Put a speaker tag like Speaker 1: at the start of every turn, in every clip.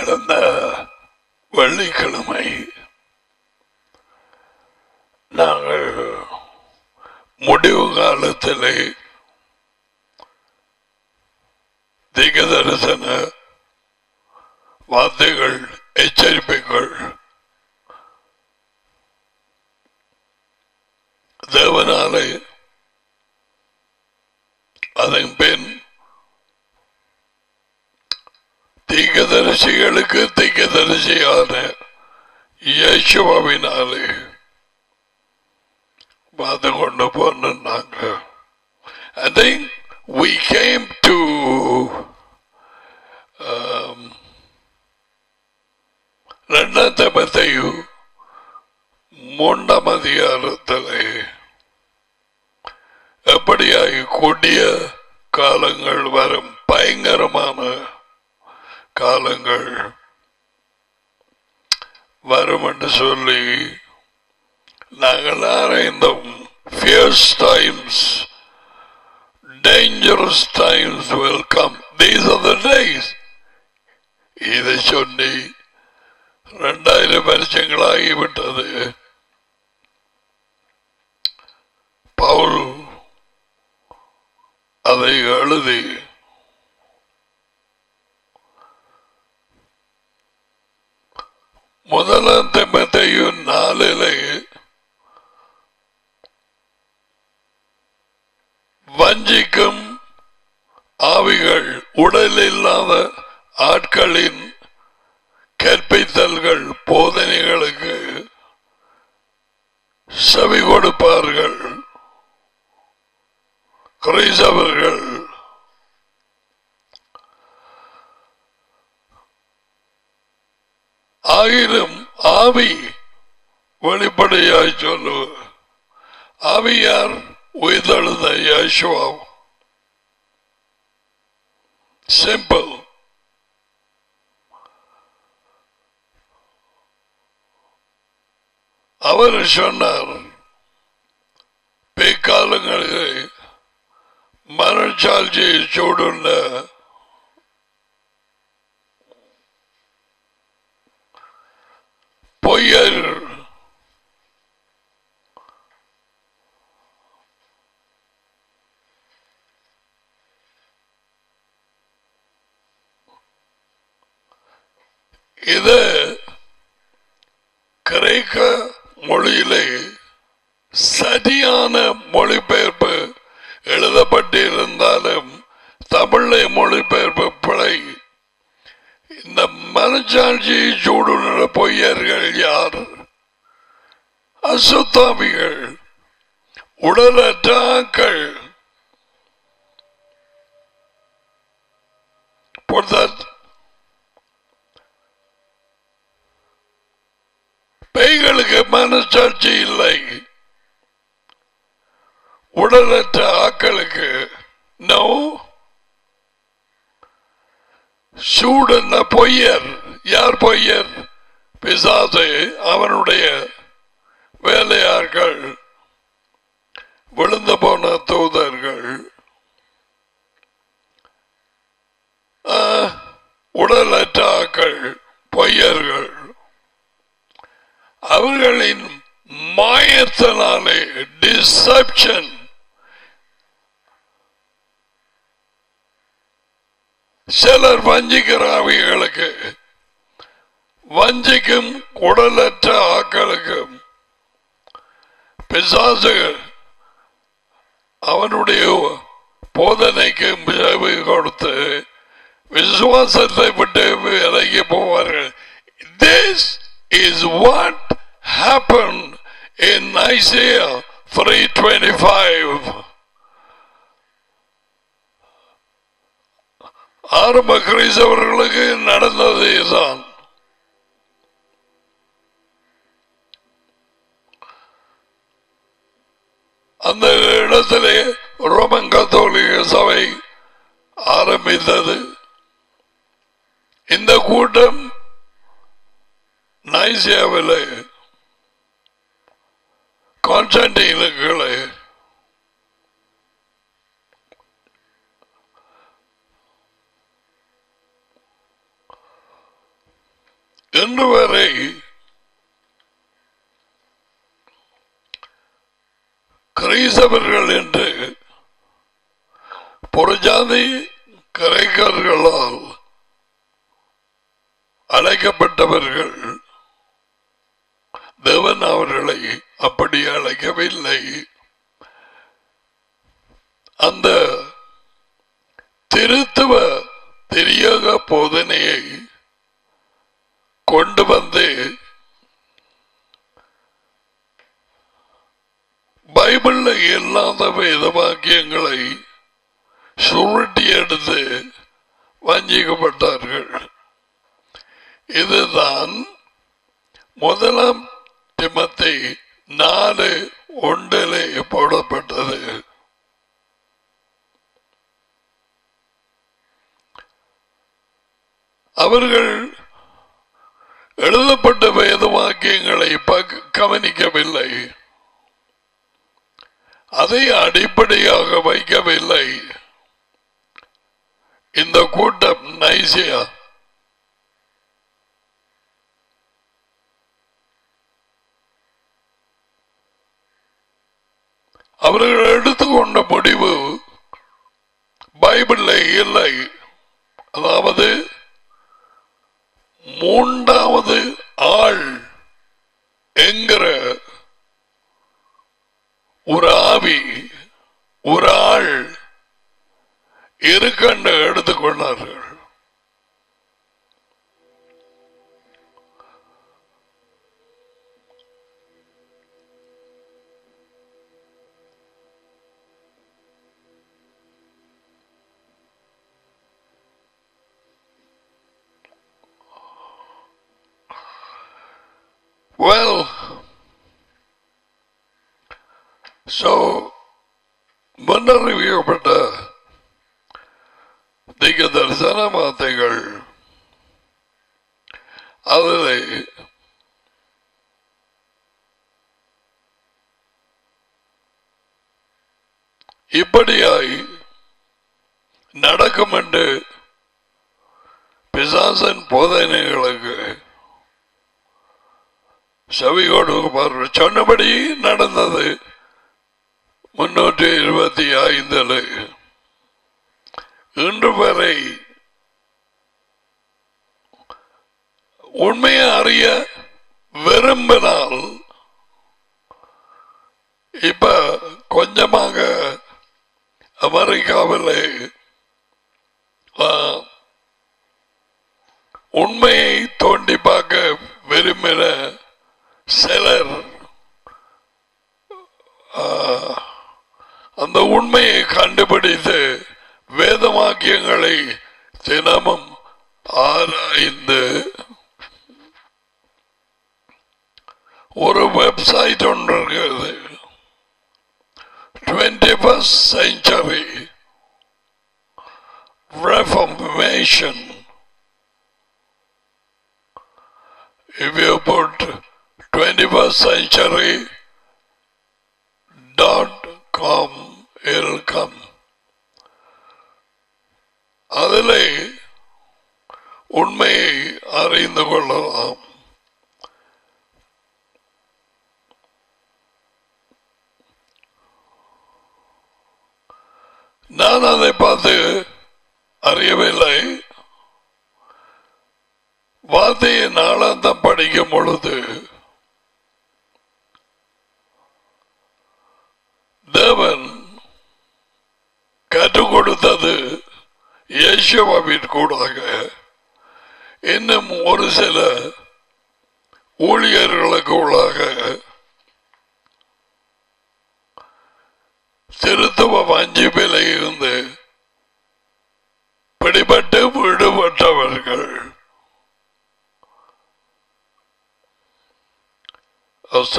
Speaker 1: கடந்த வெள்ளிக்கிழமை நாங்கள் முடிவு காலத்திலே திக தரிசன வார்த்தைகள் எச்சரிப்புகள் தேவனாலே அதன் பின் தீக்கதரிசிகளுக்கு தீக்கதரிசியான இயேசுவாவினாலே பார்த்து கொண்டு போன நாங்க I think we came to um, ரெண்டாம் பத்தையு மூன்றாம் அதிகாரத்திலே எப்படியாய் கொடிய காலங்கள் வரும் பயங்கரமான காலங்கள் வரும் என்று சொல்லி நாங்கள் ஆராய்ந்தோம் fierce times dangerous times will come. These are the days. இதை சொல்லி ரெண்டாயிரம் வருஷங்களாகிவிட்டது பவுல் அதை எழுதி முதலாம் தெம்பத்தையும் நாளிலே வஞ்சிக்கும் ஆவிகள் உடல் இல்லாத ஆட்களின் கற்பித்தல்கள் போதனைகளுக்கு செவி கொடுப்பார்கள் கிரைசவர்கள் ஆயிரம் ஆவி வெளிப்படையாய் சொல்லு ஆவியார் உயிர்த்தெழுந்த யேசுவா சிம்பிள் அவர் சொன்னார் பிற்காலங்களிலே மனச்சாட்சியை சூடுள்ள பொய்யர் இது கிரேக்க மொழியிலே சரியான மொழிபெயர்ப்பு எழுதப்பட்டிருந்தாலும் தமிழை மொழிபெயர்ப்பு பிழை இந்த மனச்சாட்சி சூடுள்ள பொய்யர்கள் யார் அசுத்தாமிகள் உடலற்ற ஆக்கள் For that பேய்களுக்கு மனசாட்சி இல்லை உடலற்ற ஆக்களுக்கு நோ சூடன பொய்யர் யார் பொய்யர் பிசாசு அவனுடைய வேலையார்கள் விழுந்து போன தூதர்கள் ஆ, உடலற்ற ஆக்கள் பொய்யர்கள் அவர்களின் மாயத்தினாலே டிசப்ஷன் சிலர் வஞ்சிக்கிறாவிகளுக்கு வஞ்சிக்கும் உடலற்ற ஆக்களுக்கும் பிசாசுகள் அவனுடைய போதனைக்கு செவி கொடுத்து விசுவாசத்தை விட்டு விலகி போவார்கள் this is what happen in ஐசியா த்ரீ டுவெண்ட்டி ஃபைவ் ஆரம்ப கிறிஸ்தவர்களுக்கு நடந்தது இதுதான் அந்த இடத்திலே ரோமன் கத்தோலிக சபை ஆரம்பித்தது இந்த கூட்டம் நைசியாவில் கான்ஸ்டன்டீனுக்களை இன்று வரை கிரைசவர்கள் என்று புறஜாதி கிரைக்கர்களால் அழைக்கப்பட்டவர்கள் தேவன் அவர்களை அப்படி அழைக்கவில்லை அந்த திருத்துவ தெரியாத போதனையை கொண்டு வந்து பைபிள்ல இல்லாத வேத வாக்கியங்களை சுருட்டி எடுத்து வஞ்சிக்கப்பட்டார்கள் இதுதான் முதலாம் திமத்தை நாலு ஒன்றிலே போடப்பட்டது அவர்கள் எழுதப்பட்ட வேத வாக்கியங்களை பக்- கவனிக்கவில்லை அதை அடிப்படையாக வைக்கவில்லை இந்த கூட்டம் நைசியா அவர்கள் எடுத்துக்கொண்ட முடிவு பைபிள்ல இல்லை அதாவது மூன்றாவது ஆள் என்கிற ஒரு ஆவி ஒரு ஆள் இருக்கண்டு எடுத்துக்கொண்டார்கள் Well, so முன்னறிவிக்கப்பட்ட திக தரிசன வார்த்தைகள் அதில் இப்படியாய் நடக்கும் என்று பிசாசன் போதனைகளுக்கு செவி கொடுப்பார் சொன்னபடி நடந்தது முன்னூற்றி இருபத்தி ஐந்தில் இன்று வரை உண்மையை அறிய விரும்பினால் இப்ப கொஞ்சமாக அமெரிக்காவில் ஆ, உண்மையை தோண்டி பார்க்க விரும்பின சிலர் ஆ, அந்த உண்மையை கண்டுபிடித்து வேதவாக்கியங்களை தினமும் ஆராய்ந்து ஒரு வெப்சைட் ஒன்று இருக்கிறது twenty first century Reformation. If you put 21st century dot com, it'll come. அதிலே உண்மையை அறிந்து கொள்ளலாம் நான் அதை பார்த்து அறியவில்லை வார்த்தையை நாளாந்தம் படிக்கும் பொழுது தேவன் கற்றுக் கொடுத்தது இயேசுவாவிற்கூடாக இன்னும் ஒரு சில ஊழியர்களுக்கு உள்ளாக திருத்துவ வஞ்சிப்பில் இருந்து பிடிபட்டு விடுபட்டவர்கள் So,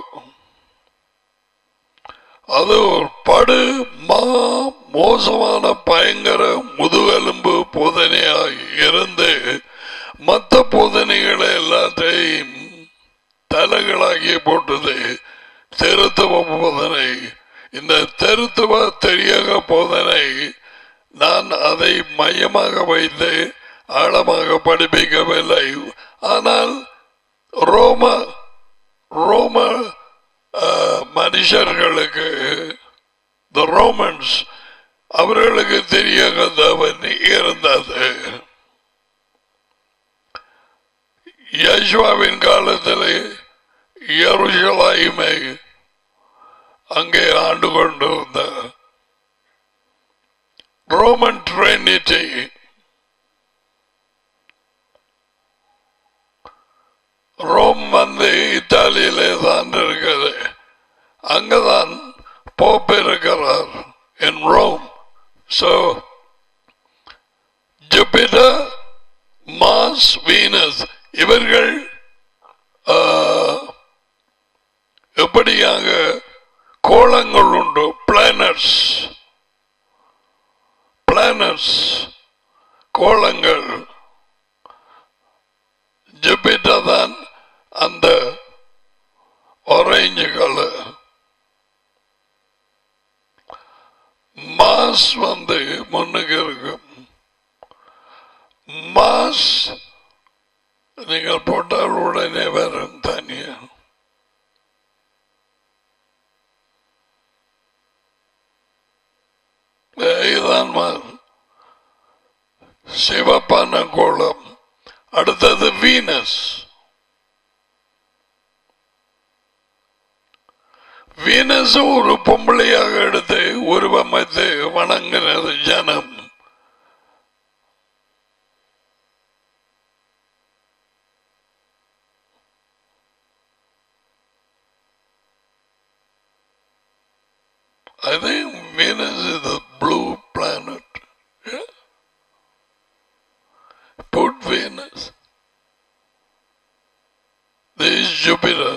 Speaker 1: அது ஒரு படு மா மோசமான பயங்கர முதுகெலும்பு போதனையாய் இருந்து மற்ற போதனைகளை எல்லாத்தையும் தலைகளாகி போட்டது திருத்துவ போதனை இந்த திருத்துவ தெரியாத போதனை நான் அதை மையமாக வைத்து ஆழமாக படிப்பிக்கவில்லை ஆனால் ரோம ரோம அஹ், மனுஷர்களுக்கு த ரோமன்ஸ் அவர்களுக்கு தெரியாத தேவன் இருந்தது யேசுவாவின் காலத்தில் எருசலாயுமை அங்கே ஆண்டு கொண்டு வந்த ரோமன் ட்ரினிட்டி ரோம் வந்து இத்தாலியிலே தான் இருக்குது அங்கதான் போப் இருக்கிறார் in Rome. So, Jupiter, Mars, Venus, இவர்கள் ஆ, எப்படியாக கோளங்கள் உண்டு பிளானட்ஸ் பிளானட்ஸ் கோளங்கள் ஜூபிட்டர் தான் அந்த ஆரஞ்சு கலர் மாஸ் வந்து முன்னுக்கு இருக்கும் மாஸ் நீங்கள் போட்டால் உடனே வரும் தனியா இதுதான் மா- சிவப்பான கோலம் அடுத்தது வீனஸ் வீனஸ் ஒரு பொம்பளையாக எடுத்து உருவமைத்து வணங்கினது ஜனம் I think Venus is the blue planet. Yeah? Put Venus. This is Jupiter.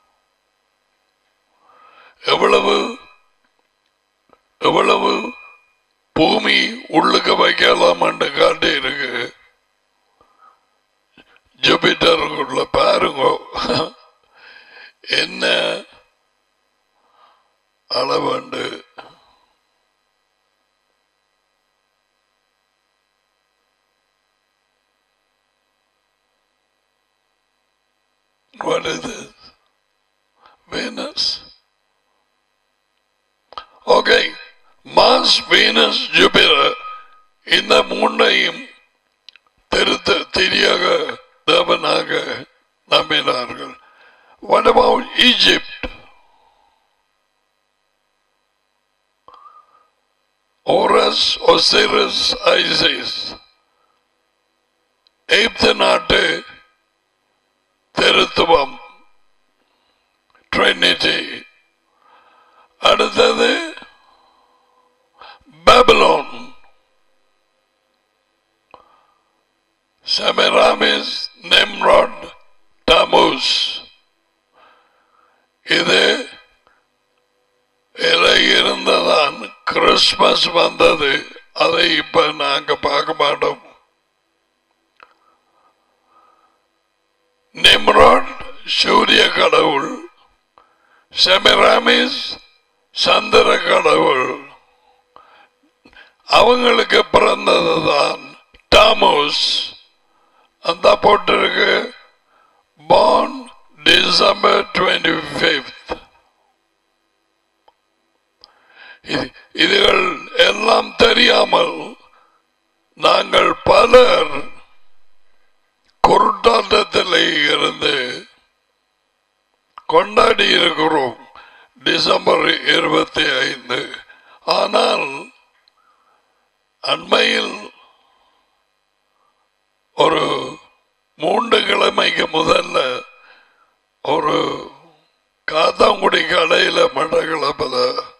Speaker 1: எவ்வளவு எவ்வளவு பூமி உள்ளுக்க வைக்கலாம் என்று காட்டி இருக்கு ஜூபிட்டருக்குள்ள பாருங்க என்ன அளவுண்டு What is this? Venus. Okay Mars Venus Jupiter இந்த மூன்றையும் திருத்த தெரியாக தேவனாக நம்பினார்கள் What about Egypt? Horus Osiris Isis Egypt நாட்டு திருத்துவம் ட்ரினிட்டி அடுத்தது பாபிலோன் செமராமிஸ் நெம்ராட் டாமூஸ் இது இதில் இருந்ததான் கிறிஸ்மஸ் வந்தது அதை இப்ப நாங்க பார்க்க மாட்டோம் நிம்ராட் சூரிய கடவுள் செமிராமிஸ் சந்திர கடவுள் அவங்களுக்கு பிறந்ததுதான் டாமோஸ் அந்த போட்டிருக்கு born டிசம்பர் டுவெண்ட்டி ஃபிஃப்த் இதுகள் எல்லாம் தெரியாமல் நாங்கள் பலர் குருட்டாட்டத்தில் இருந்து கொண்டாடி இருக்கிறோம் டிசம்பர் இருபத்தி ஐந்து ஆனால் அண்மையில் ஒரு மூன்று கிழமைக்கு முதல்ல ஒரு காத்தாங்குடி கடையில் மட்டக்களப்பில்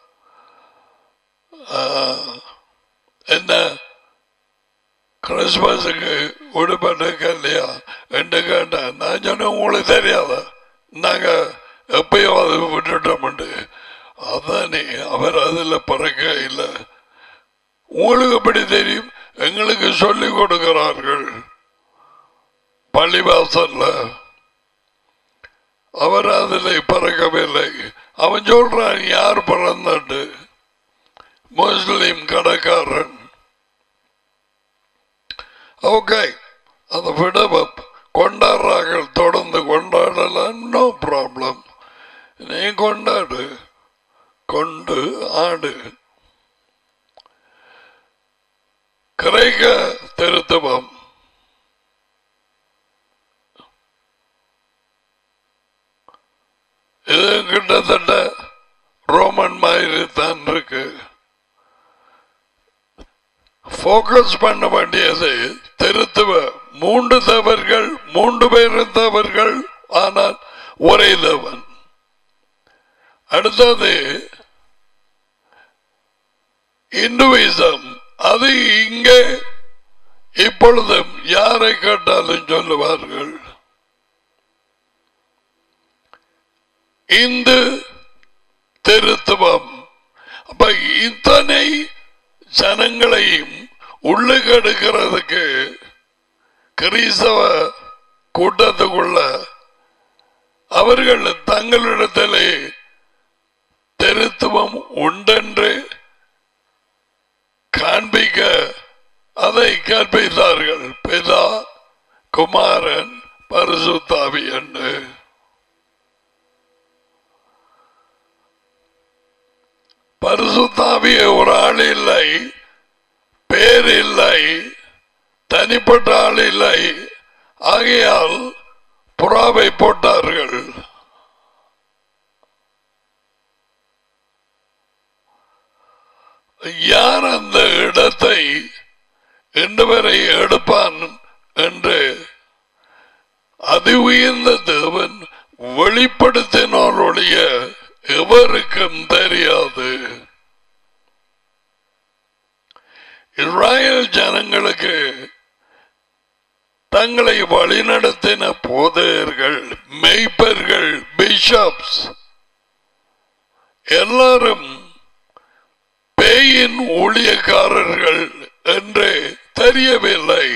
Speaker 1: என்ன கிறிஸ்மஸுக்கு விடுபட்டு இல்லையா என்று கேட்டேன் நான் சொன்னேன் உங்களுக்கு தெரியாதா நாங்க எப்பயோ அதை விட்டுட்டோம்ட்டு அதானே அவர் அதில் பறக்க இல்லை உங்களுக்கு எப்படி தெரியும் எங்களுக்கு சொல்லிக் கொடுக்கிறார்கள் பள்ளிவாசல்ல அவர் அதில் பறக்கவில்லை அவன் சொல்றான் யார் பிறந்தட்டு முஸ்லிம் கடைக்காரன் ஓகே அதை விட கொண்டாடுறார்கள் தொடர்ந்து கொண்டாடலாம் நோ ப்ராப்ளம் நீ கொண்டாடு கொண்டு ஆடு கிரேக்க திருத்துவம் இது கிட்டத்தட்ட ரோமன் மாதிரி தான் இருக்கு போக்கஸ் பண்ண வேண்டியது திருத்துவ மூன்று தவறுகள் மூன்று பேரும் தவறுகள் ஆனால் ஒரே தேவன் அடுத்தது இந்துவிசம் அது இங்கே இப்பொழுதும் யாரை கேட்டாலும் சொல்லுவார்கள் இந்து திருத்துவம் அப்ப இத்தனை ஜனங்களையும் உள்ளுக்கெடுக்கிறதுக்கு கிறிஸ்தவ கூட்டத்துக்குள்ள அவர்கள் தங்களிடத்திலே திருத்துவம் உண்டென்று காண்பிக்க அதை கற்பித்தார்கள் பிதா குமாரன் பரிசுத்தாவி என்று பரிசுத்தாவிய ஒரு ஆள் இல்லை பேர் இல்லை தனிப்பட்ட ஆள் இல்லை ஆகையால் புறாவை போட்டார்கள் யார் அந்த இடத்தை இன்று வரை எடுப்பான் என்று அதி உயர்ந்த தேவன் வெளிப்படுத்தினோருடைய எவருக்கும் தெரியாது இஸ்ராயல் ஜனங்களுக்கு தங்களை வழிநடத்தின போதையர்கள் மெய்ப்பர்கள் பிஷப்ஸ் எல்லாரும் பேயின் ஊழியக்காரர்கள் என்று தெரியவில்லை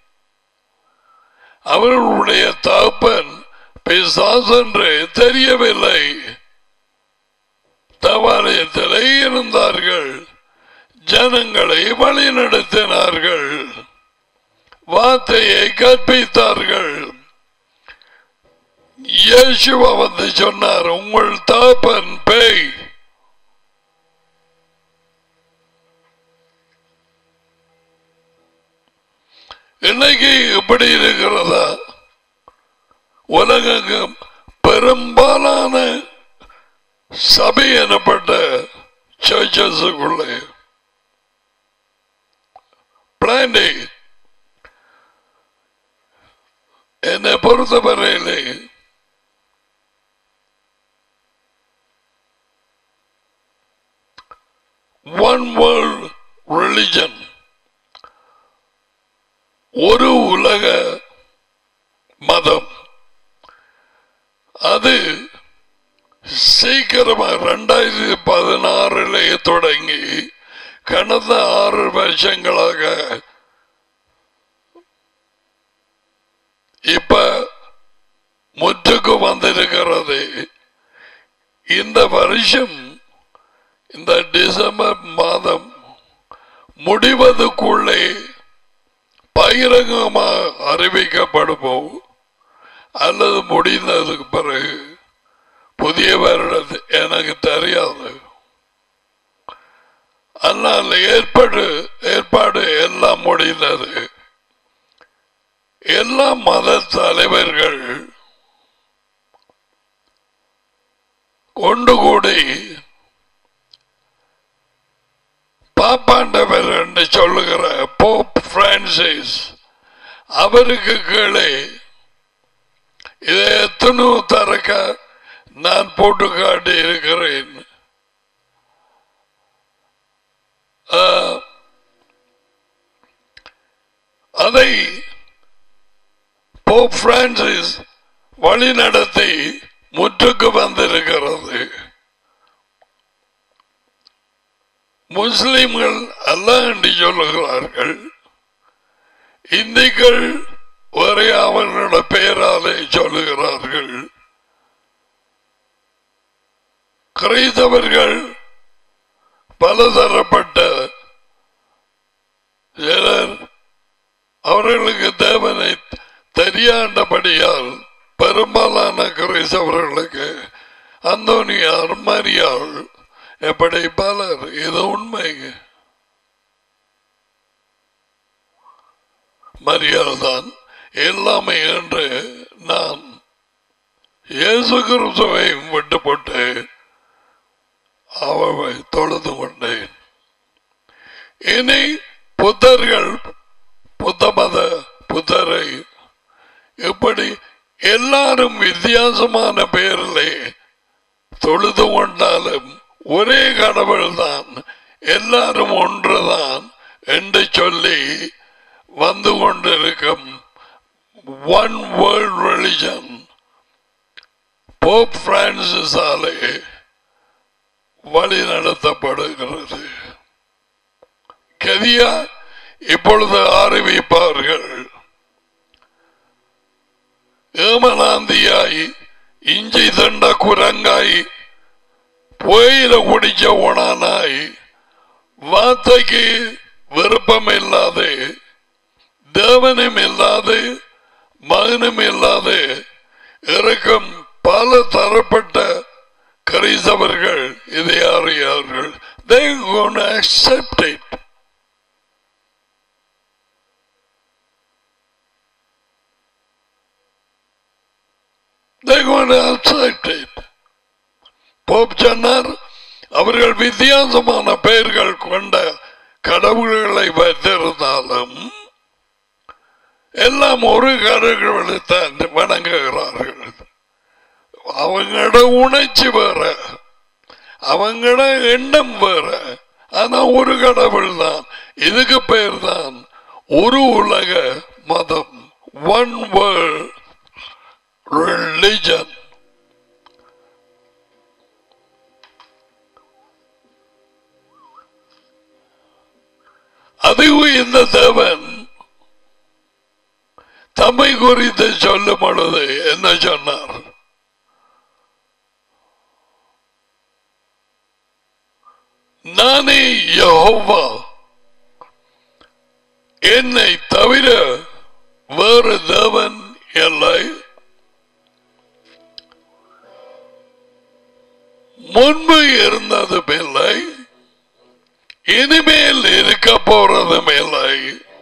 Speaker 1: அவர்களுடைய தகப்பன் பிசாஸ் என்று தெரியவில்லை தவாலயத்திலே இருந்தார்கள் ஜனங்களை வழிநடத்தினார்கள் வார்த்தையை கற்பித்தார்கள் இயேசுவா வந்து சொன்னார் உங்கள் தாப்பன் பேய் இன்னைக்கு இப்படி இருக்கிறதா உலகெங்கும் பெரும்பாலான சபை எனப்பட்ட சர்ச்சஸுக்குள்ளே பிளான்டி என்னை பொறுத்தவரையிலே ஒன் வேர்ல்ட் ரிலிஜன் ஒரு உலக மதம் அது சீக்கிரமா ரெண்டாயிரத்தி பதினாறுல தொடங்கி கடந்த ஆறு வருஷங்களாக இப்ப முற்றுக்கு வந்திருக்கிறது இந்த வருஷம் இந்த டிசம்பர் மாதம் முடிவதற்குள்ளே பகிரங்கமாக அறிவிக்கப்படுமோ அல்லது முடிந்ததுக்கு பிறகு புதிய வருடத்து எனக்கு தெரியாது ஆனால் ஏற்பாடு ஏற்பாடு எல்லாம் முடிந்தது எல்லா மத தலைவர்கள் கொண்டு கூடி பாப்பாண்டவர் என்று சொல்லுகிற போப் பிரான்சிஸ் அவருக்கு கீழே இதை எத்தனோ தரக்க நான் போட்டு காட்டி இருக்கிறேன் ஆ, அதை போப் பிரான்சிஸ் வழிநடத்தி முற்றுக்கு வந்திருக்கிறது முஸ்லிம்கள் அல்ல என்று சொல்லுகிறார்கள் இந்துக்கள் ஒரே அவர்களோட பெயராலே சொல்லுகிறார்கள் கிறிஸ்தவர்கள் பலதரப்பட்ட சிலர் அவர்களுக்கு தேவனை தெரியாண்டபடியால் பெரும்பாலான கிறிஸ்தவர்களுக்கு அந்தோனியார் மரியாள் எப்படி பலர் இது உண்மை மரியாள் தான் எல்லாமே என்று நான் இயேசு கிறிஸ்துவையும் விட்டு போட்டு அவவை தொழுது கொண்டேன் இனி புத்தர்கள் புத்த மத புத்தரை இப்படி எல்லாரும் வித்தியாசமான பெயரிலே தொழுது கொண்டாலும் ஒரே கடவுள் தான் எல்லாரும் ஒன்றுதான் என்று சொல்லி வந்து கொண்டிருக்கும் ஒன் வேர்ல்ட் ரிலிஜன் போப் பிரான்சிஸாலே வழி நடத்தப்படுகிறது கதியா இப்பொழுது அறிவிப்பார்கள் ஏமனாந்தியாய் இஞ்சி தண்ட குரங்காய் புயல குடிச்ச உணானாய் வார்த்தைக்கு விருப்பம் இல்லாது தேவனும் இல்லாது மகனும் இல்லாது இருக்கும் பல தரப்பட்ட கரிசவர்கள் இதை அறியார்கள் they gonna accept it they gonna accept it pope சொன்னார் அவர்கள் வித்தியாசமான பெயர்கள் கொண்ட கடவுள்களை வைத்திருந்தாலும் எல்லாம் ஒரு கடவுளை தான் வணங்குகிறார்கள் அவங்களோட உணர்ச்சி வேற அவங்களோட எண்ணம் வேற ஆனா ஒரு கடவுள் தான் இதுக்கு பேர் தான் ஒரு உலக மதம் ஒன் வேர்ல்ட் ரிலிஜன் அது இந்த தேவன் தம்மை குறித்து சொல்லும் பொழுது என்ன சொன்னார் நானே யெகோவா என்னை தவிர வேறு தேவன் இல்லை முன்பு இருந்ததும் இல்லை இனிமேல் இருக்க போறதும் இல்லை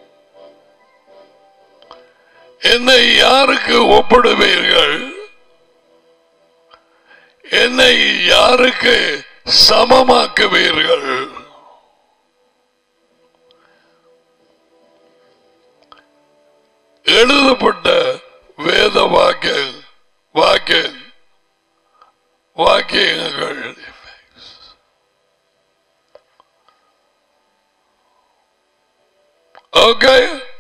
Speaker 1: என்னை யாருக்கு ஒப்பிடுவீர்கள் என்னை யாருக்கு சமமாக்குவீர்கள் எழுதப்பட்ட வேத வாக்கிய வாக்கிய வாக்கியங்கள் ஓகே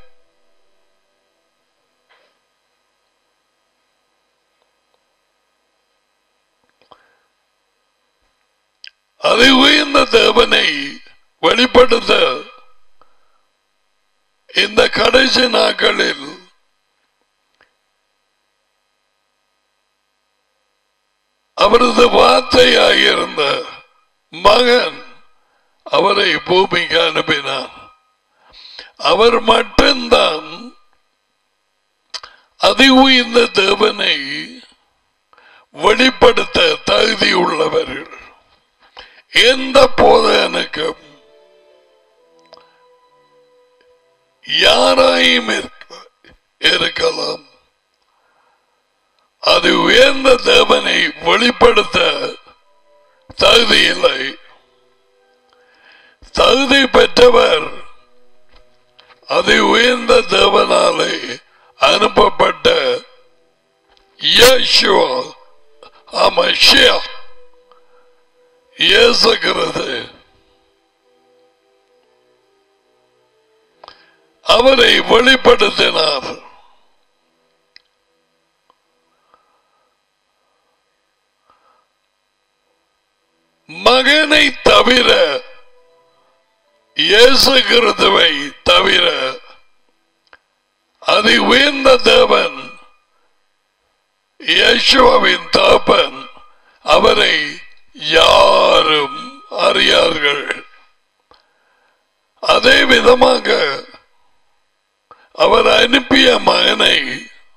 Speaker 1: அது உயர்ந்த தேவனை வெளிப்படுத்த இந்த கடைசி நாட்களில் அவரது வார்த்தையாயிருந்த மகன் அவரை பூமிக்கு அனுப்பினார் அவர் மட்டும்தான் அதி உயர்ந்த தேவனை வெளிப்படுத்த தகுதி உள்ளவர்கள் எந்த போதனுக்கும் யாராயும் இருக்க- இருக்கலாம் அது உயர்ந்த தேவனை வெளிப்படுத்த தகுதி இல்லை தகுதி பெற்றவர் அது உயர்ந்த தேவனாலே அனுப்பப்பட்ட இயேசுவா அமஷியா இயேசுகிறது அவரை வெளிப்படுத்தினார் மகனை தவிர இயேசு கிறிஸ்துவை தவிர அது உயர்ந்த தேவன் இயேசுவின் தாப்பன் அவரை யாரும் அறியார்கள் அதே விதமாக அவர் அனுப்பிய மகனை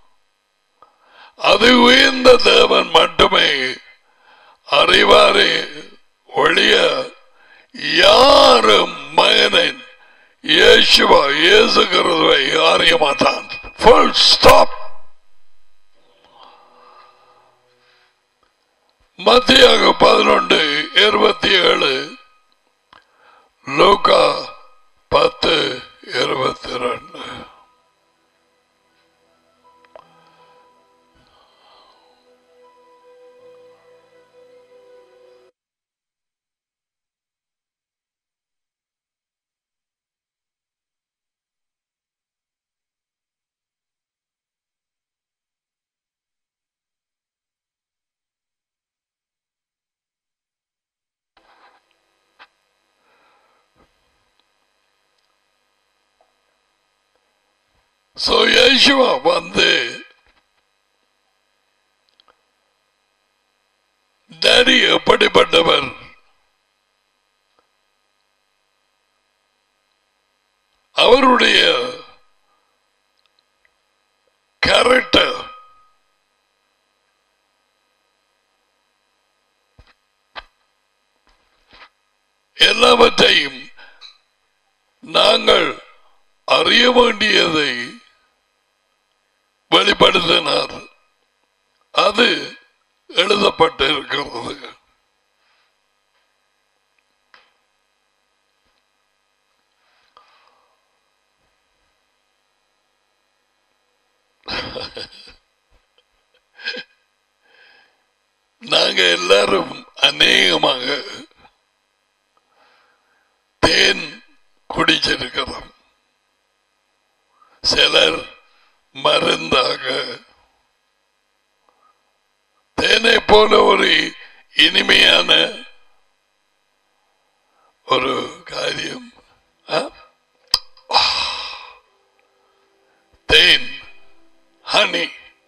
Speaker 1: அது உயர்ந்த தேவன் மட்டுமே அறிவாரே ஒழிய யாரும் மகனின் இயேசுவா இயேசு கிறிஸ்துவை அறிய மாட்டான் ஃபுல் ஸ்டாப் மத்தியாக பதினொன்று இருபத்தி ஏழு லூகா பத்து இருபத்தி ரெண்டு So Yeshua வந்து டேடி எப்படிப்பட்டவர் அவருடைய கேரக்டர் எல்லாவற்றையும் நாங்கள் அறிய வேண்டியதை வெளிப்படுத்தினார் அது எழுதப்பட்டு இருக்கிறது நாங்க எல்லாரும் அநேகமாக தேன் குடிச்சிருக்கிறோம் சிலர் மருந்தாக தேனை போல ஒரு இனிமையான ஒரு காரியம் ஆ? தேன் ஹனி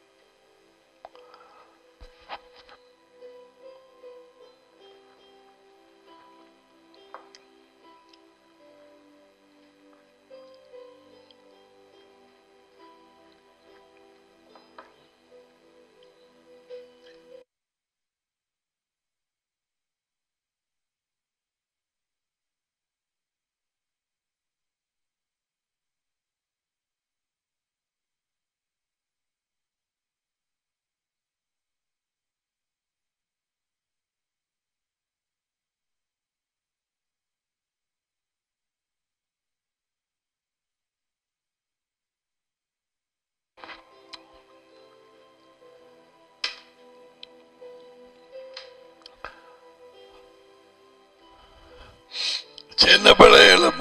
Speaker 1: சின்ன பிள்ளைகளும்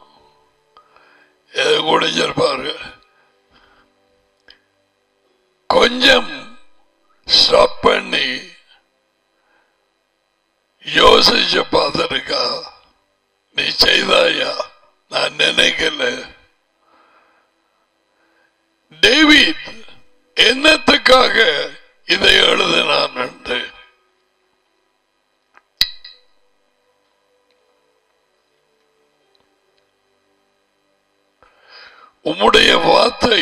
Speaker 1: எது குடிச்சிருப்பாரு கொஞ்சம் ஸ்டாப் பண்ணி யோசிச்சு பார்த்திருக்கா நீ செய்தாயா நான் நினைக்கல டேவிட் என்னத்துக்காக இதை எழுதினான் என்று உம்முடைய வார்த்தை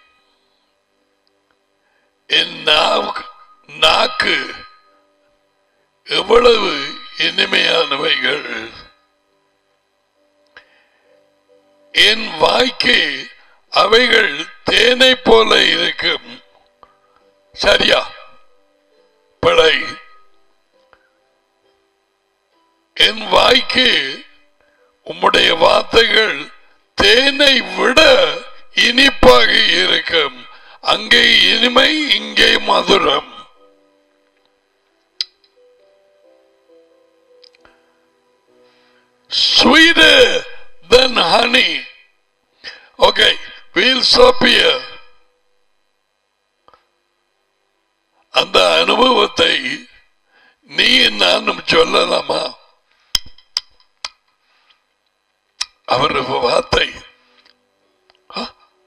Speaker 1: என் நாக்கு- நாக்கு எவ்வளவு இனிமையானவைகள் என் வாய்க்கு அவைகள் தேனை போல இருக்கும் சரியா பிழை என் வாய்க்கு உம்முடைய வார்த்தைகள் தேனை விட இனிப்பாக இருக்கும் அங்கே இனிமை இங்கே மதுரம் sweeter than honey. Okay, we'll stop here. அந்த அனுபவத்தை நீ நானும் சொல்லலாமா அவர் வார்த்தை ஆ?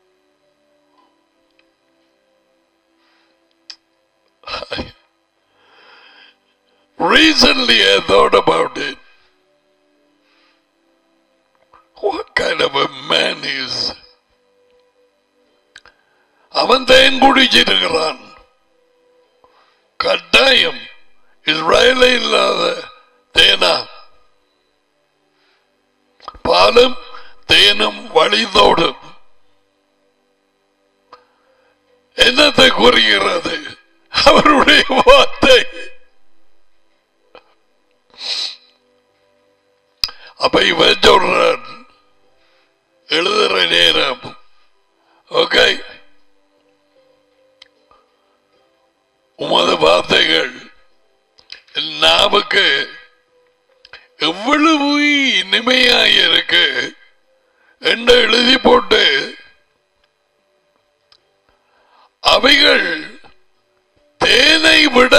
Speaker 1: Recently I thought about it. What kind of a man is அவன் தேன் குடிச்சிருக்கிறான் வேலை இல்லாத தேனா பாலும் தேனும் வழிந்தோடும் என்னத்தை கூறுகிறது அவருடைய வார்த்தை அப்ப இவன் சொல்றான் எழுதுற நேரம் ஓகே உமது வார்த்தைகள் நாவுக்கு எவ்வளவு இனிமையாயிருக்கு என்று எழுதி போட்டு அவைகள் தேனை விட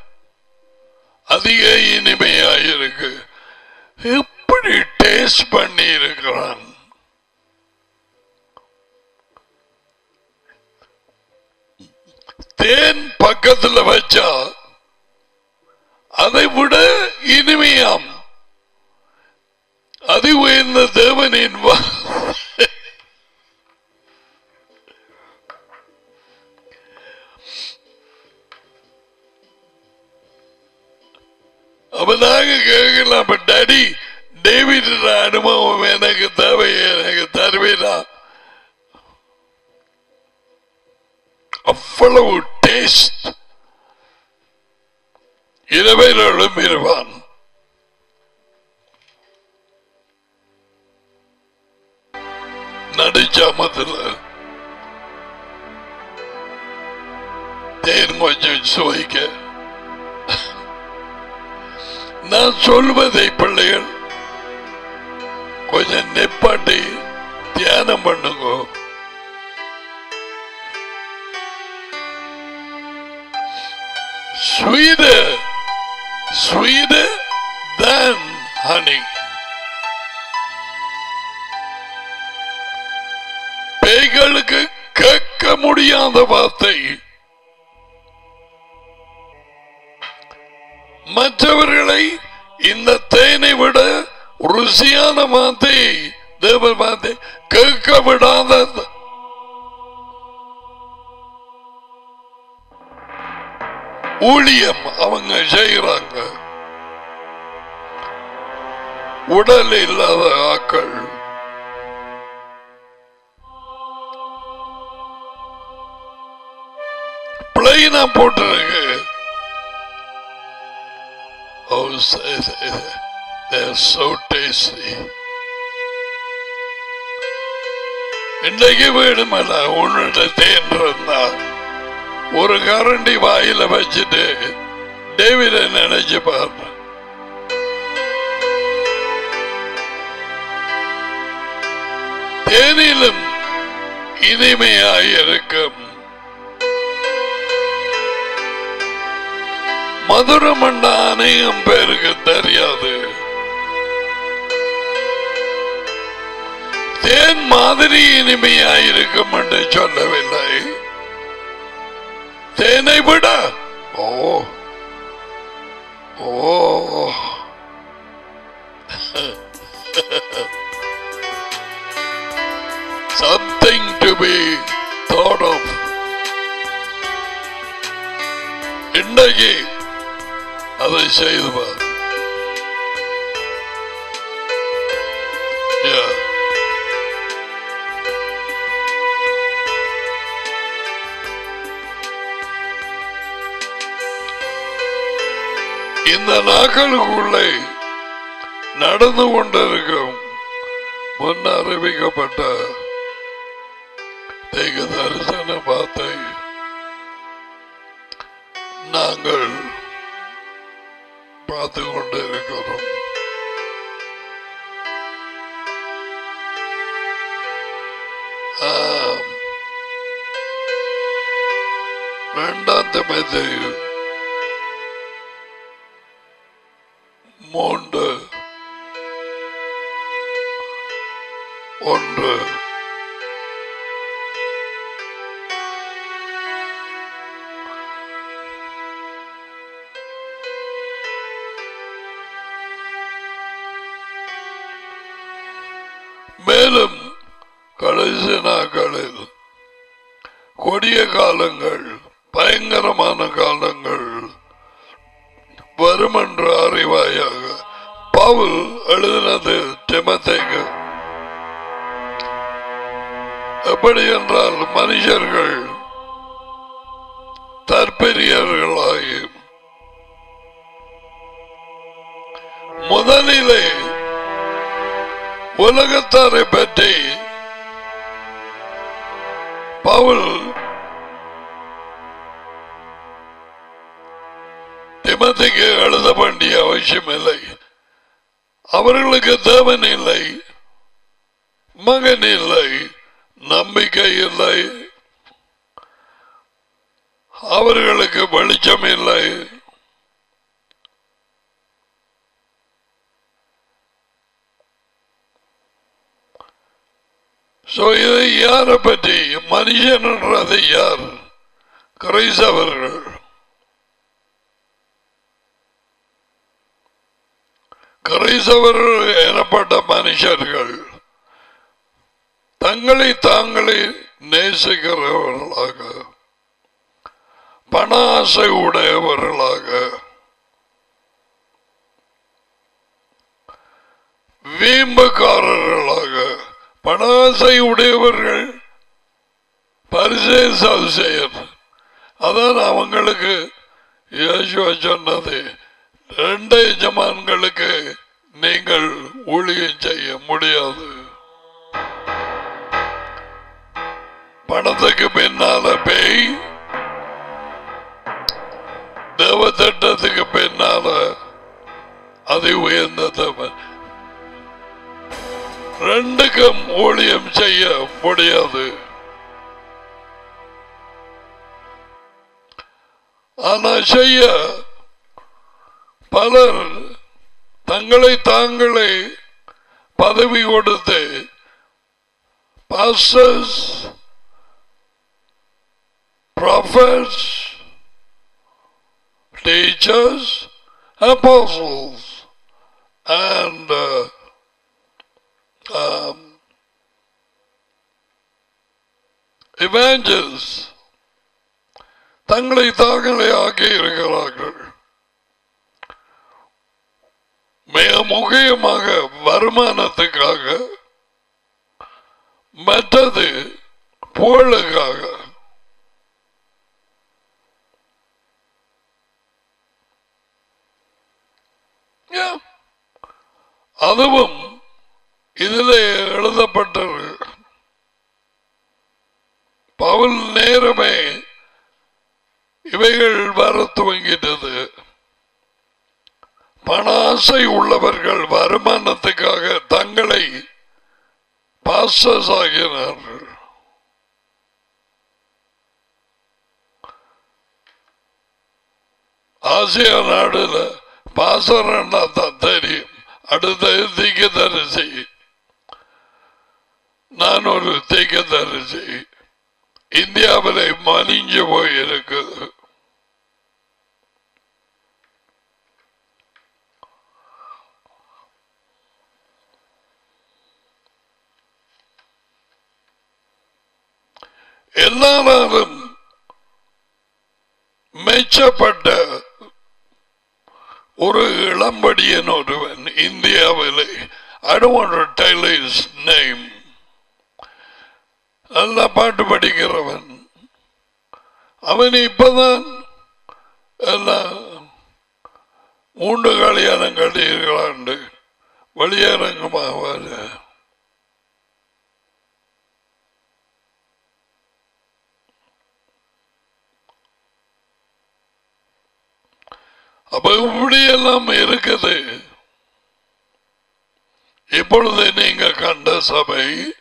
Speaker 1: அதிக இனிமையாயிருக்கு எப்படி டேஸ்ட் பண்ணி இருக்கிறான் தேன் பக்கத்துல வச்சா அதை விட இனிமையாம் அதி உயர்ந்த தேவனின் வா- அப்ப நாங்க கேட்கலாம் டாடி டேவிட் அனுபவம் எனக்கு தேவை எனக்கு தருவீரா அவ்வளவு டேஸ்ட் இரவேலும் இருவான் நடிச்சாமத்துல தேன் கொஞ்சம் சுவைக்க நான் சொல்வதை பிள்ளைகள் கொஞ்சம் நெப்பாட்டி தியானம் பண்ணுங்க sweeter sweeter than honey பேய்களுக்கு கேட்க முடியாத வார்த்தை மற்றவர்களை இந்த தேனை விட ருசியான வார்த்தை தேவ வார்த்தை கேட்க விடாத ஊழியம் அவங்க செய்கிறாங்க உடல் இல்லாத ஆக்கள் பிளைனா போட்டிருக்கு Oh, they're so tasty. இன்றைக்கு வேணுமல்ல உன்னிட்ட தேன் இருந்தா ஒரு கரண்டி வாயில வச்சுட்டு டேவிட நினைச்சு பாரு தேனிலும் இனிமையாயிருக்கும் மதுரம் என்ற அநேகம் பேருக்கு தெரியாது தேன் மாதிரி இனிமையாயிருக்கும் என்று சொல்லவில்லை தேனை விட ஓ ஓ something to be thought of இன்றைக்கு அதை செய்து பார் Yeah. இந்த நாட்களுக்குள்ளே நடந்து கொண்டிருக்கும் முன் அறிவிக்கப்பட்ட தெய்வ தரிசன வார்த்தை நாங்கள் பார்த்து கொண்டிருக்கிறோம் ஆம். இரண்டாம் தமத்தையில் மூன்று ஒன்று மேலும் கடைசி நாட்களில் கொடிய காலங்கள் பயங்கரமான காலங்கள் வரும் என்று அறிவாயாக பவுல் எழுதினது திமத்தைக்கு எப்படி என்றால் மனுஷர்கள் தற்பெரியர்களாகி முதலிலே உலகத்தாரை பற்றி பவுல் திமதிக்கு எழுத வேண்டிய அவசியம் இல்லை அவர்களுக்கு தேவன் இல்லை மகன் இல்லை நம்பிக்கை இல்லை அவர்களுக்கு வெளிச்சம் இல்லை சோ இதை யாரை பற்றி மனுஷன் என்றது யார் கிரைசவர்கள் கிரைசவர்கள் எனப்பட்ட மனுஷர்கள் தங்களை தாங்களே நேசிக்கிறவர்களாக பண ஆசை உடையவர்களாக வீம்புக்காரர்களாக பண ஆசை உடையவர்கள் பரிசேசால் செய்யர் அதான் அவங்களுக்கு இயேசுவ சொன்னது ரெண்டு எஜமான்களுக்கு நீங்கள் ஊழியம் செய்ய முடியாது பணத்துக்கு பின்னால பேய் தேவத்திட்டத்துக்கு பின்னால அதை உயர்ந்த தேவன் ரெண்டுக்கும் ஊழியம் செய்ய முடியாது ஆனா செய்ய பலர் தங்களை தாங்களே பதவி கொடுத்து pastors prophets, teachers, apostles, and uh, um, evangelists தங்களை தாங்களே ஆக்கி இருக்கிறார்கள் மிக முக்கியமாக வருமானத்துக்காக மற்றது புகழுக்காக Yeah. அதுவும் இதில் எழுதப்பட்டது பவுல் நேரமே இவைகள் வர துவங்கிட்டது பண ஆசை உள்ளவர்கள் வருமானத்துக்காக தங்களை பாஸ்டர்ஸ் ஆகினார்கள் ஆசியா நாடுல பாசரன்னா தான் தெரியும் அடுத்தது தீக்க தரிசி நான் ஒரு தீக்க தரிசி இந்தியாவில் மலிஞ்சு போயிருக்குது எல்லாரும் மெச்சப்பட்ட ஒரு இளம்படியன் ஒருவன் இந்தியாவிலே I don't want to tell his name நல்லா பாட்டு படிக்கிறவன் அவன் இப்பதான் எல்லாம் மூன்று கல்யாணம் கட்டியிருக்கலாண்டு வெளியரங்கமாக அப்ப இப்படி எல்லாம் இருக்குது இப்பொழுது நீங்க கண்ட சபை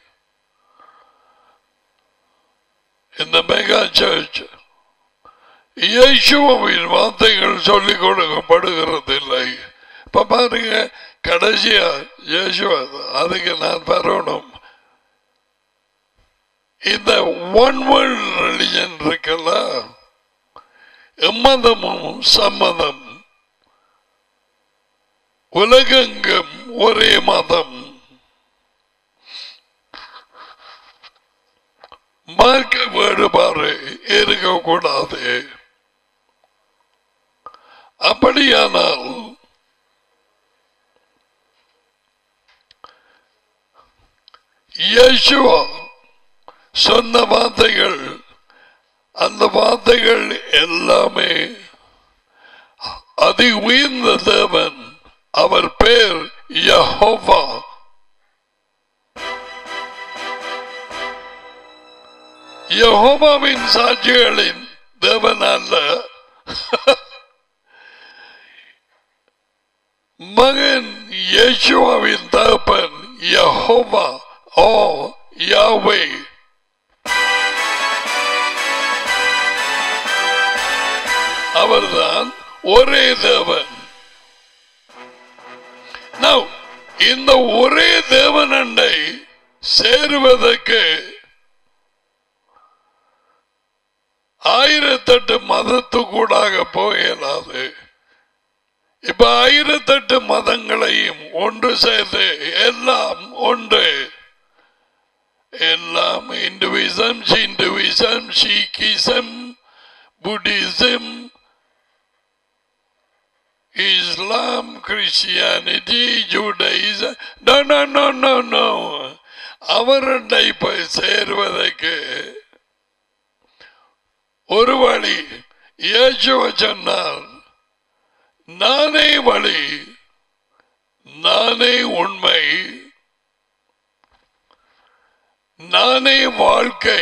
Speaker 1: இந்த மெகா சர்ச் இயேசுவின் வார்த்தைகள் சொல்லிக் கொடுக்கப்படுகிறது இல்லை இப்ப பாருங்க கடைசியா இயேசுவ அதுக்கு நான் வரணும் இந்த ஒன் வேர்ல்ட் ரிலிஜன் இருக்குல்ல எம்மதமும் சம்மதம் உலகெங்கும் ஒரே மதம் மார்க்க வேறுபாடு இருக்கக்கூடாது அப்படியானால் இயேசுவா சொன்ன வார்த்தைகள் அந்த வார்த்தைகள் எல்லாமே அதி உயர்ந்த தேவன் அவர் பேர் யஹோவா யஹோவாவின் சாட்சிகளின் தேவன் அல்ல மகன் இயேசுவாவின் தகப்பன் யஹோவா ஓ யாவே அவர்தான் ஒரே தேவன் Now, இந்த ஒரே தேவனண்டை சேருவதற்கு ஆயிரத்தெட்டு மதத்துக்கூடாக போகலாது இப்ப ஆயிரத்தெட்டு மதங்களையும் ஒன்று சேர்த்து எல்லாம் ஒன்று எல்லாம் Hinduism Hinduism Sikhism Buddhism Islam, Christianity, Judaism. No, no, no, no, no. அவருடைய போய் சேர்வதற்கு ஒரு வழி இயேசுவ சொன்னார் நானே வழி நானே உண்மை நானே வாழ்க்கை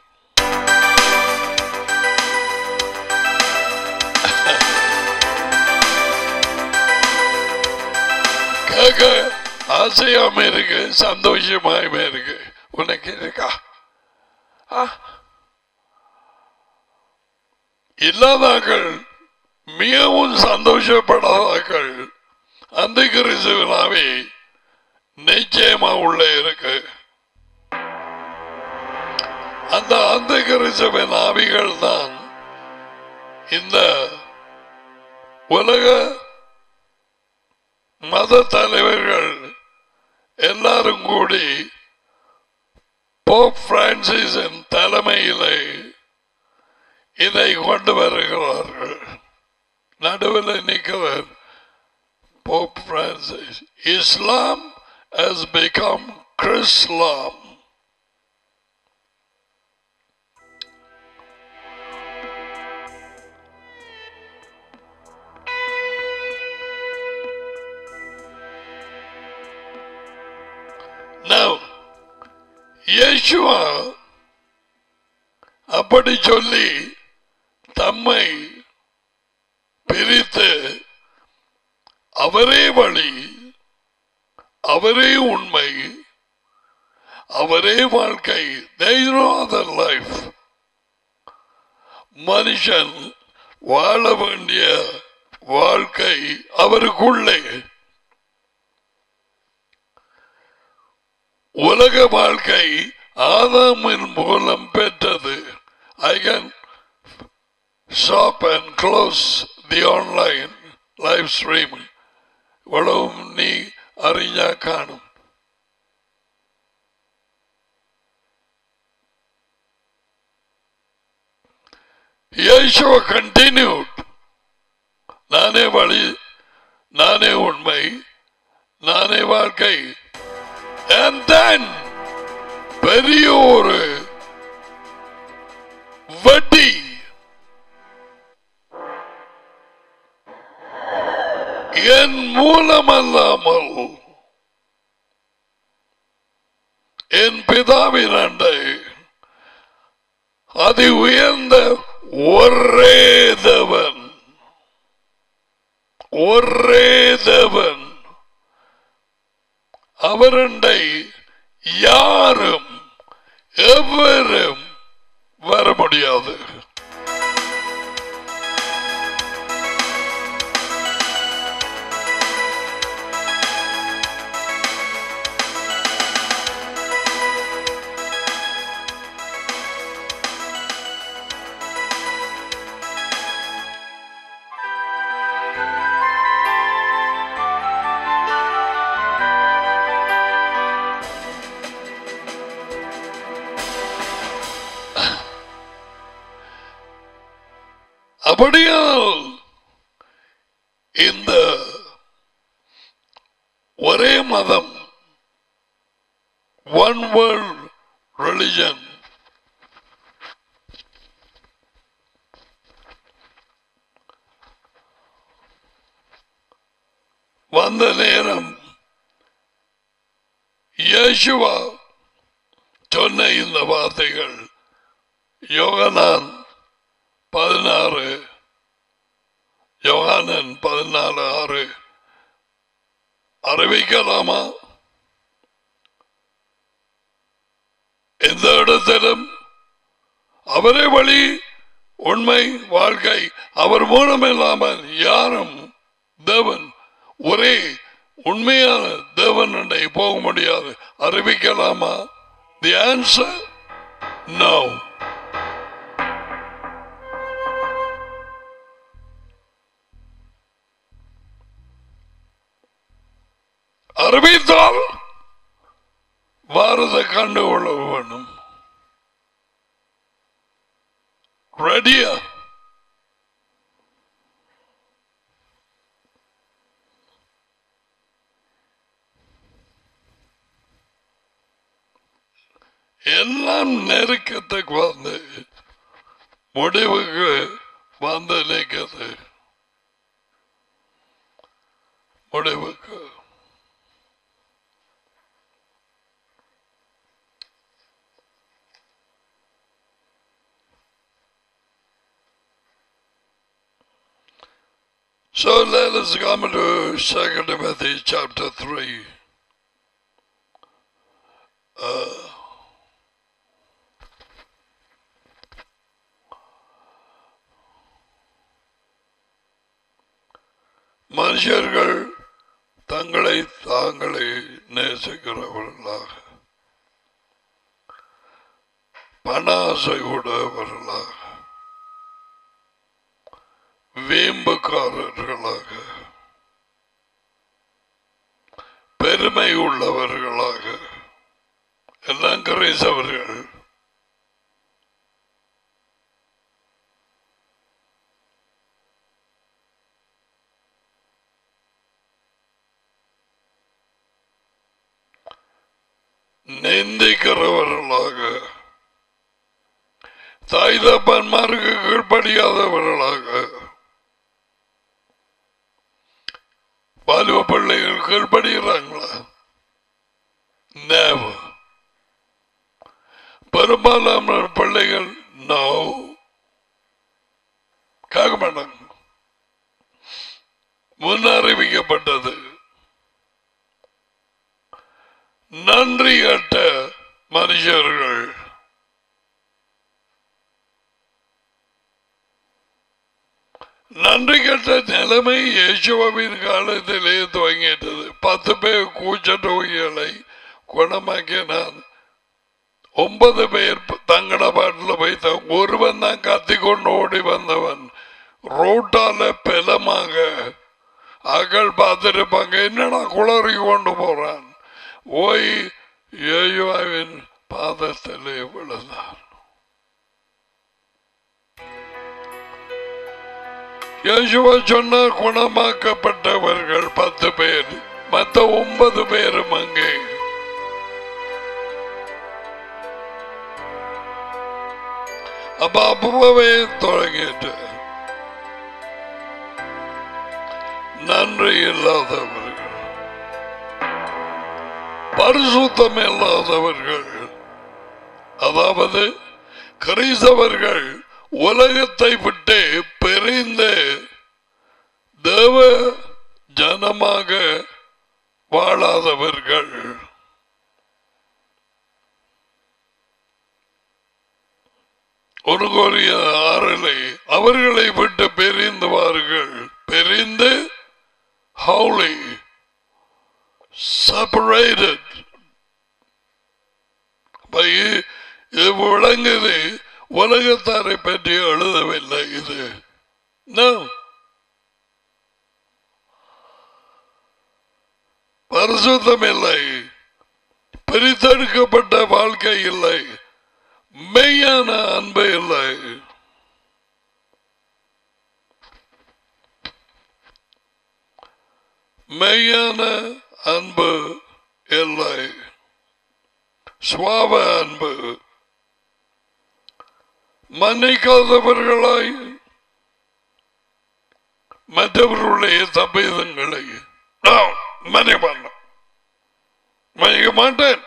Speaker 1: கேட்க ஆசையாம இருக்கு சந்தோஷமாயுமே இருக்கு உனக்கு இருக்கா ஆ? இல்லாதாக்கள் மிகவும் சந்தோஷப்படாதாக்கள் அந்த கிறிஸ்துவனாவே நிச்சயமா உள்ள இருக்கு அந்த அந்த கிறிஸ்துவன் ஆவிகள் தான் இந்த உலக மத தலைவர்கள் எல்லாரும் கூடி போப் பிரான்சிஸின் தலைமையிலே இதை கொண்டு வருகிறார்கள் நடுவில் நிற்கிறவர் pope Francis Islam has become Chrislam. Now, இயேசுவா அப்படி சொல்லி தம்மை பிரித்து அவரே வழி அவரே உண்மை அவரே வாழ்க்கை there is no other life மனுஷன் வாழ வேண்டிய வாழ்க்கை அவருக்குள்ளே உலக வாழ்க்கை ஆதாமின் மூலம் பெற்றது I can shop and close the online live stream இவ்வளவும் நீ அறிஞ்சா காணும் Yeshua continued நானே வழி நானே உண்மை நானே வாழ்க்கை and then பெரிய ஒரு வட்டி என் மூலமல்லாமல் என் பிதாவின் அண்டை அதி உயர்ந்த ஒரே தேவன் ஒரே தேவன் அவரண்டை யாரும் எவரும் வர முடியாது அப்படியால் ஒன் வேர்ல்ட் ரிலிஜன் வந்த நேரம் இயேசுவா சொன்ன இந்த வார்த்தைகள் யோகனான் பதினாறு யோகானன் பதினாலு ஆறு அறிவிக்கலாமா எந்த இடத்திலும் அவரே வழி உண்மை வாழ்க்கை அவர் மூலம் இல்லாமல் யாரும் தேவன் ஒரே உண்மையான தேவன் அண்டை போக முடியாது அறிவிக்கலாமா தி ஆன்சர் நோ அறிவித்தால் வாரத கண்டு கொள்ள வேண்டும் ரெடியா எல்லாம் நெருக்கத்துக்கு வந்து முடிவுக்கு வந்து நிற்கிறது முடிவுக்கு So let us come to 2 Timothy chapter 3. Uh, மனுஷர்கள் தங்களை தாங்களே நேசிக்கிறவர்களாக பண ஆசை உடையவர்களாக வீம்புக்காரர்களாக பெருமை உள்ளவர்களாக எல்லாம் கிரைசவர்கள் நிந்திக்கிறவர்களாக தாய் தப்பன்மாருக்கு கீழ்ப்படியாதவர்களாக வாலிப பிள்ளைகள் கீழ்படுகிறாங்களா Never. பெரும்பாலான பிள்ளைகள் நோ கேட்க மாட்டாங்க முன் அறிவிக்கப்பட்டது நன்றி கட்ட மனுஷர்கள் நன்றி கட்ட நிலைமை இயேசுவின் காலத்திலே துவங்கிட்டது பத்து பேர் கூச்ச நோய்களை குணமாக்கினான் ஒன்பது பேர் தங்கட பாட்டில் வைத்த ஒருவன் தான் கத்திக்கொண்டு ஓடி வந்தவன் ரோட்டால பெலமாக அகள் பார்த்திருப்பாங்க என்னடா குளறி கொண்டு போறான் ஓய் ஏயுவாவின் பாதத்திலே விழுந்தான் யேசுவா சொன்னார் குணமாக்கப்பட்டவர்கள் பத்து பேர் மற்ற ஒன்பது பேரும் அங்கே அப்ப அப்பவே தொடங்கிட்டு நன்றி இல்லாதவர்கள் பரிசுத்தம் இல்லாதவர்கள் அதாவது கிறிஸ்தவர்கள் உலகத்தை விட்டு பிரிந்து தேவ ஜனமாக வாழாதவர்கள் ஒரு கோரிய ஆறலை அவர்களை விட்டு பிரிந்துவார்கள் பிரிந்து ஹவுலி separated அப்ப இ- இது விளங்குது உலகத்தாரை பற்றி எழுதவில்லை இது No. பரிசுத்தம் இல்லை பிரித்தெடுக்கப்பட்ட வாழ்க்கை இல்லை மெய்யான அன்பு இல்லை மெய்யான அன்பு இல்லை சுவாப அன்பு மன்னிக்காதவர்களாய் மற்றவர்களுடைய தப்பிதங்களை நான் மன்னிப்பான் மன்னிக்க மாட்டேன்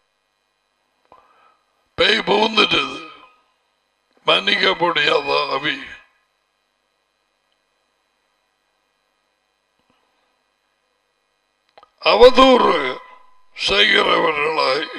Speaker 1: பேய் புகுந்துட்டது மன்னிக்க முடியாத அவி அவதூறு செய்கிறவர்களாய்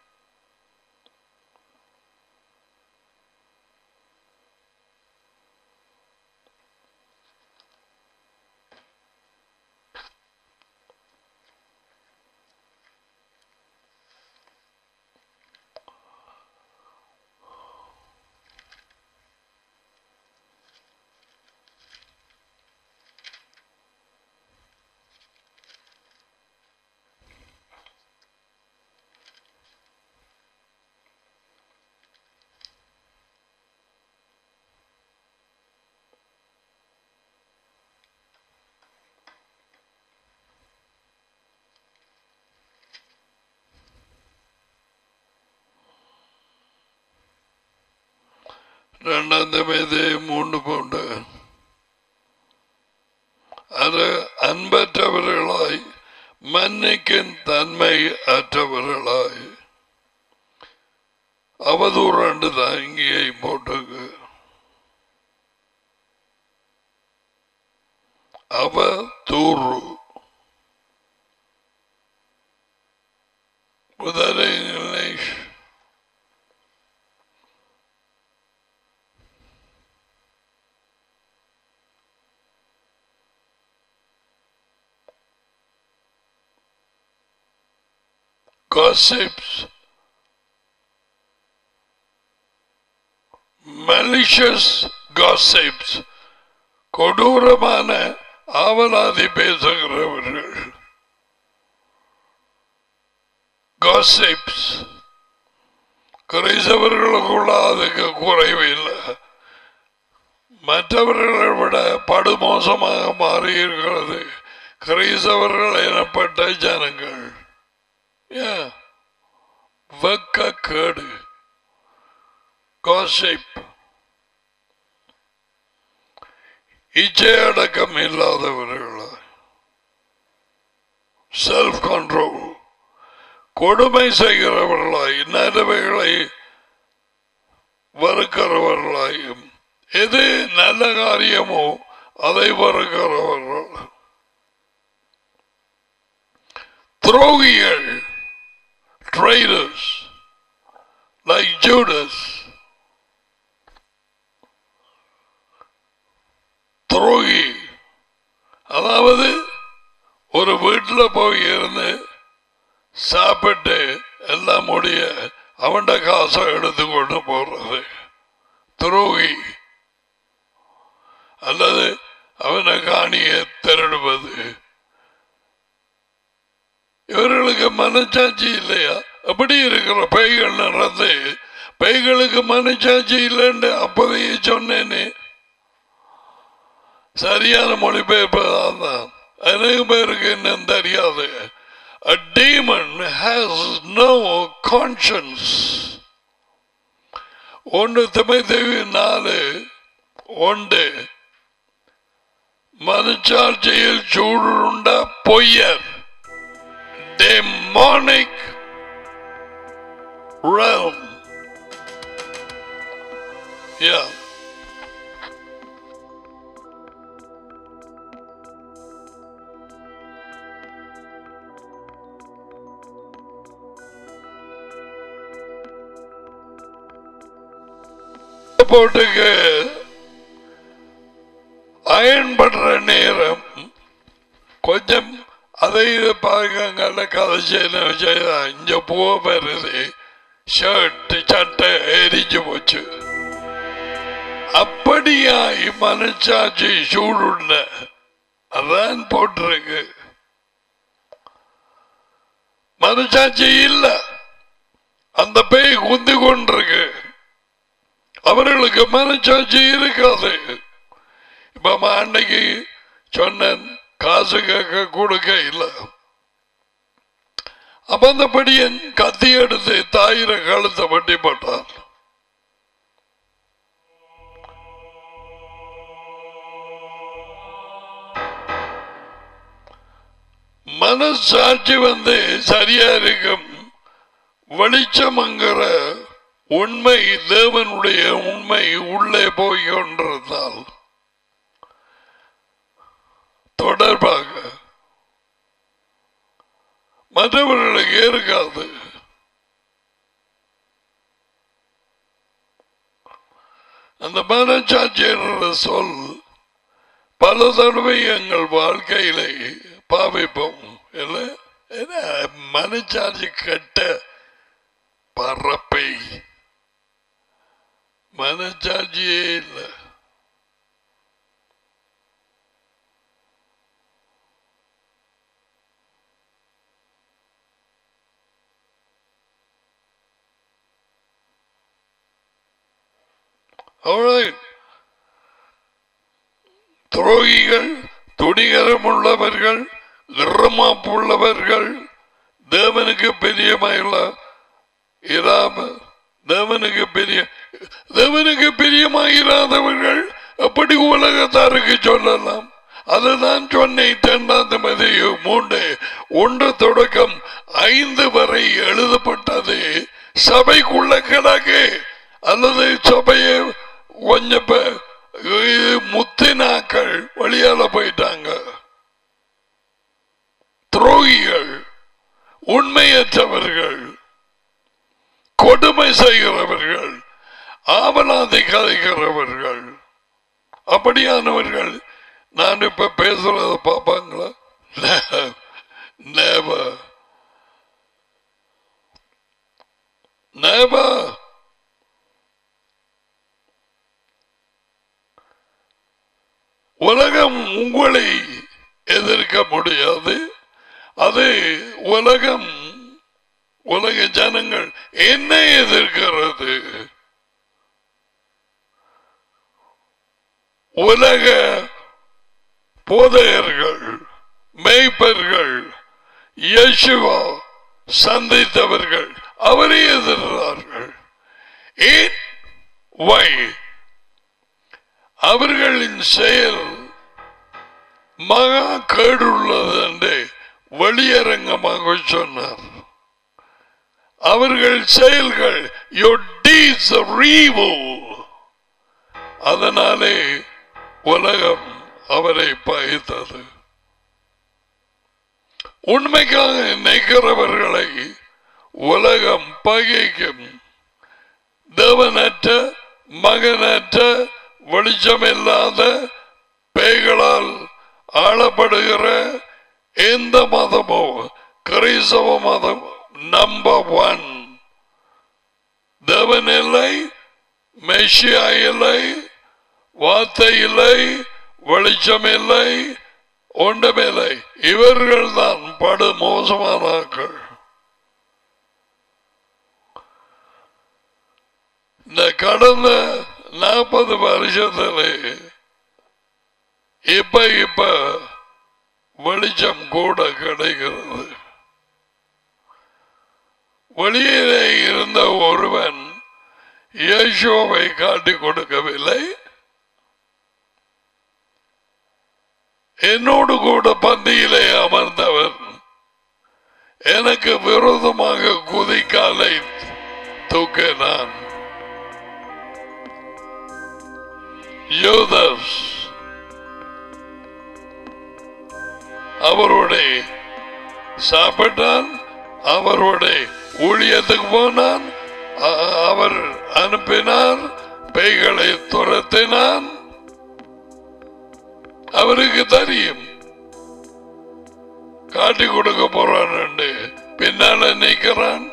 Speaker 1: രണ്ടാമത്തെ പേര് മൂന്ന് പൗണ്ട് അത് അൻപറ്റവരുകളായി മന്നയ്ക്കും തന്മൈ അറ്റവരുകളായി അവതൂറണ്ട് താങ്ങിയെ പോട്ടക്ക് അവ തൂറു ഉദാഹരണ ഇംഗ്ലീഷ് gossips, malicious gossips, கொடூரமான ஆவலாதி பேசுகிறவர்கள் gossips கிரைசவர்களுக்குள்ள அதுக்கு குறைவு இல்லை மற்றவர்களை விட படுமோசமாக மாறி இருக்கிறது கிரைசவர்கள் எனப்பட்ட ஜனங்கள் Yeah. வெக்கக்கேடு காசிப் இச்சையடக்கம் இல்லாதவர்கள் செல்ஃப் கண்ட்ரோல் கொடுமை செய்கிறவர்களாய் நல்லவைகளை வெறுக்கிறவர்களாயும் எது நல்ல காரியமோ அதை வெறுக்கிறவர்கள் துரோகிகள் traitors like Judas. துரோகி அதாவது ஒரு வீட்டில் போய் இருந்து சாப்பிட்டு எல்லாம் முடிய அவன்ட காசை எடுத்து கொண்டு போடுறது துரோகி அல்லது அவனை காணியை திருடுவது இவர்களுக்கு மனச்சாட்சி இல்லையா அப்படி இருக்கிற பைகள் நடந்து பைகளுக்கு மனச்சாட்சி இல்லைன்னு அப்போதையே சொன்னேனே சரியான மொழிபெயர்ப்பு தான் அநேக பேருக்கு இன்னும் தெரியாது A demon has no conscience. ஒன்று திமைத்தேவி நாலு ஒன்று மனச்சாட்சியில் சூடுண்ட பொய்யர் demonic realm. Yeah. போட்டுக்கு அயன் பண்ற நேரம் கொஞ்சம் அதை இது பார்க்கங்கள்ல கதை செய்யணும் செய்தா இங்க பூ வருது ஷர்ட் சட்டை எரிஞ்சு போச்சு அப்படியா மனச்சாட்சி சூடுண்ட அதான் போட்டிருக்கு மனச்சாட்சி இல்ல அந்த பேய் குந்தி கொண்டிருக்கு அவர்களுக்கு மனச்சாட்சி இருக்காது இப்ப அன்னைக்கு சொன்னேன் காசு கேட்க கொடுக்க இல்லை அப்ப அந்த படியன் கத்தி எடுத்து தாயிர கழுத்தை வட்டி போட்டான் மனசாட்சி வந்து சரியா இருக்கும் வெளிச்சமங்கிற உண்மை தேவனுடைய உண்மை உள்ளே போய் கொண்டிருந்தால் தொடர்பாக மற்றவர்களுக்கு இருக்காது அந்த மனச்சாட்சி என்ற சொல் பல தடவை எங்கள் வாழ்க்கையிலே பாவிப்போம் இல்லை ஏன்னா மனச்சாட்சி கட்ட பறப்பை மனச்சாட்சியே இல்லை Alright. துரோகிகள் துணிகரமுள்ளவர்கள் நிறமாப்புள்ளவர்கள் தேவனுக்கு பிரியமாயில்ல இராம தேவனுக்கு பிரிய தேவனுக்கு பிரியமாயிராதவர்கள் எப்படி உலகத்தாருக்கு சொல்லலாம் அதுதான் சொன்னேன் இரண்டாவது மதிய மூன்று ஒன்று தொடக்கம் ஐந்து வரை எழுதப்பட்டது சபைக்குள்ள கிடக்கு அல்லது சபையை கொஞ்சம் பே- இது முத்தினாக்கள் வழியால போயிட்டாங்க துரோகிகள் உண்மையற்றவர்கள் கொடுமை செய்கிறவர்கள் ஆவலாதி கதைக்கிறவர்கள் அப்படியானவர்கள் நான் இப்ப பேசுறத பார்ப்பாங்களா Never. Never. உலகம் உங்களை எதிர்க்க முடியாது அது உலகம் உலக ஜனங்கள் என்ன எதிர்க்கிறது உலக போதையர்கள் மேய்ப்பர்கள் இயேசுவா சந்தித்தவர்கள் அவரை எதிர்த்தார்கள் ஏன் வை அவர்களின் செயல் மகா கேடுள்ளது என்று வெளியரங்கமாக சொன்னார் அவர்கள் செயல்கள் your deeds are evil அதனாலே உலகம் அவரை பகைத்தது உண்மைக்காக நினைக்கிறவர்களை உலகம் பகைக்கும் தேவனற்ற மகனற்ற வெளிச்சமில்லாத பேய்களால் ஆளப்படுகிற எந்த மதமோ கிறிஸ்தவ மதம் நம்பர் ஒன் தேவன் இல்லை மெஷியா இல்லை வார்த்தை இல்லை வெளிச்சம் இல்லை ஒன்றுமில்லை இவர்கள் தான் படு மோசமானாக்கள் இந்த கடந்த நாற்பது வருஷத்திலே இப்ப இப்ப வெளிச்சம் கூட கிடைக்கிறது வெளியிலே இருந்த ஒருவன் இயேசுவை காட்டிக் கொடுக்கவில்லை என்னோடு கூட பந்தியிலே அமர்ந்தவர் எனக்கு விரோதமாக குதிக்காலை தூக்கினான் யோதஸ் அவருடைய சாப்பிட்டான் அவருடைய ஊழியத்துக்கு போனான் அ- அவர் அனுப்பினார் பேய்களை துரத்தினான் அவருக்கு தெரியும் காட்டி கொடுக்க போறான் பின்னால நிற்கிறான்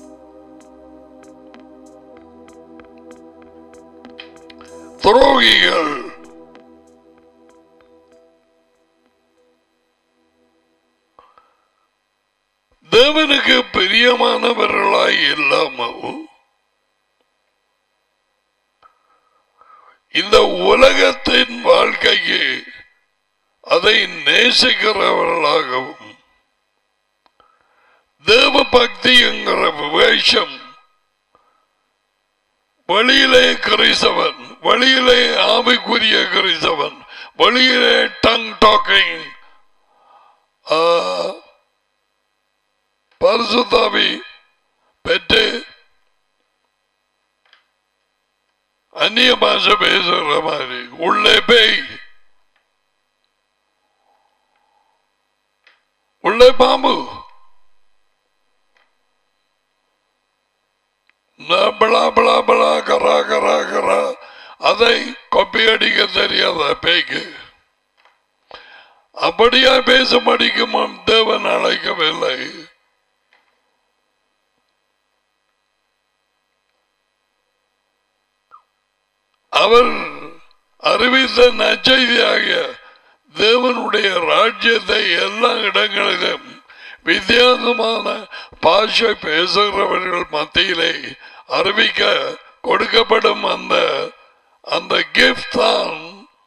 Speaker 1: துரோகிகள் தேவனுக்கு பிரியமானவர்களாய் இல்லாமல் இந்த உலகத்தின் வாழ்க்கைக்கு அதை நேசிக்கிறவர்களாகவும் தேவ பக்திங்கிற வேஷம் வெளியிலே கிறிஸ்தவன் வெளியிலே ஆவிக்குரிய கிறிஸ்தவன் வெளியிலே டங் டாக்கிங் பரிசுத்தாவி பெற்று அந்நிய பாஷை பேசுற மாதிரி உள்ளே பேய் உள்ளே பாம்பு பலா பலா பலா கரா கரா கரா அதை கொப்பி அடிக்க தெரியாத பேய்க்கு அப்படியா பேசும்படிக்கும் தேவன் அழைக்கவில்லை அவர் அறிவித்த நச்செய்தியாகிய தேவனுடைய ராஜ்யத்தை எல்லா இடங்களிலும் வித்தியாசமான பாஷை பேசுகிறவர்கள் மத்தியிலே அறிவிக்க கொடுக்கப்படும் அந்த அந்த கிஃப்ட் தான்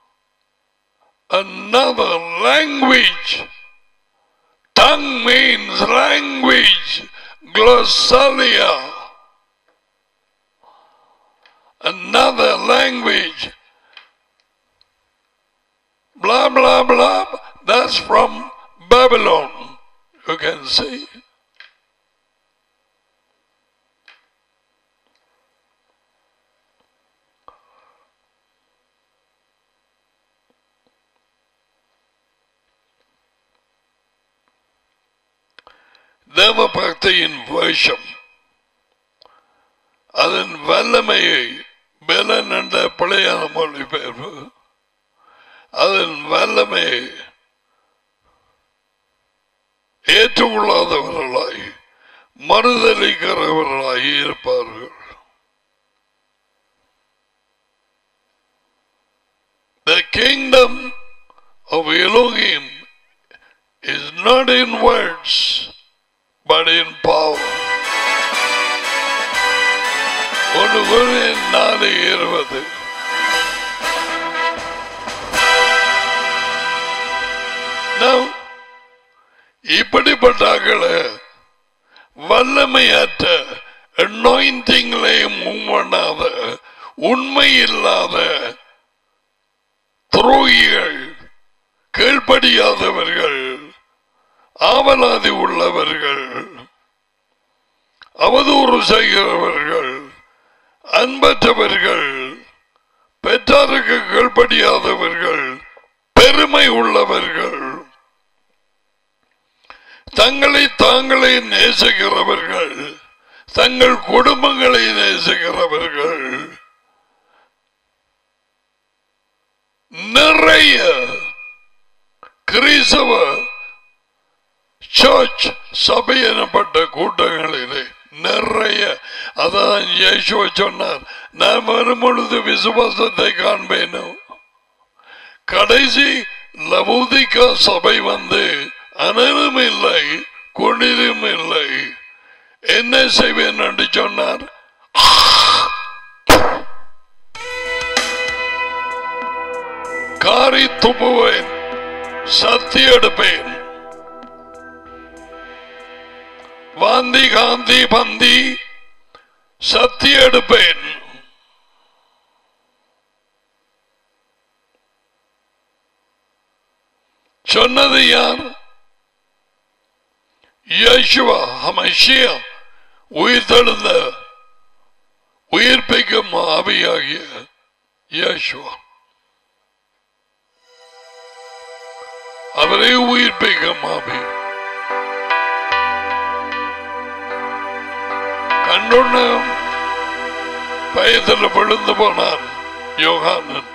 Speaker 1: another language. Tongue means language, glossalia. Another language. Blah, blah, blah. That's from Babylon. You can see. தேவ பக்தியின் வேஷம் அதன் வல்லமையை பலன் என்ற பிழையான மொழிபெயர்ப்பு அதன் வல்லமையை ஏற்றுக்கொள்ளாதவர்களாய் மறுதளிக்கிறவர்களாய் இருப்பார்கள் The kingdom of Elohim is not in words, but in power. ஒரு குருவின் நாலு இருபது Now, இப்படிப்பட்டாக்களை வல்லமையற்ற அனாயிண்டிங்லையும் பண்ணாத உண்மை இல்லாத துரோகிகள் கீழ்ப்படியாதவர்கள் ஆவலாதி உள்ளவர்கள் அவதூறு செய்கிறவர்கள் அன்பற்றவர்கள் பெற்றாருக்கு கீழ்ப்படியாதவர்கள் பெருமை உள்ளவர்கள் தங்களை தாங்களே நேசிக்கிறவர்கள் தங்கள் குடும்பங்களை நேசிக்கிறவர்கள் நிறைய கிறிஸ்தவ சர்ச் சபை எனப்பட்ட கூட்டங்களிலே நிறைய அதான் இயேசுவ சொன்னார் நான் வரும் பொழுது விசுவாசத்தை காண்பேனோ கடைசி லபூதிகா சபை வந்து அனலும் இல்லை குளிரும் இல்லை என்ன செய்வேன் என்று சொன்னார் காரி துப்புவேன் சத்தி எடுப்பேன் வாந்தி காந்தி பந்தி சத்தி எடுப்பேன் சொன்னது யார் யேசுவா ஹமஷியா உயிர் தெழுந்த உயிர்ப்பிக்கும் ஆவியாகிய யேசுவா அவரை உயிர்ப்பிக்கும் ஆவி கண்டுண்ண பயத்தில் விழுந்து போனான் யோகானன்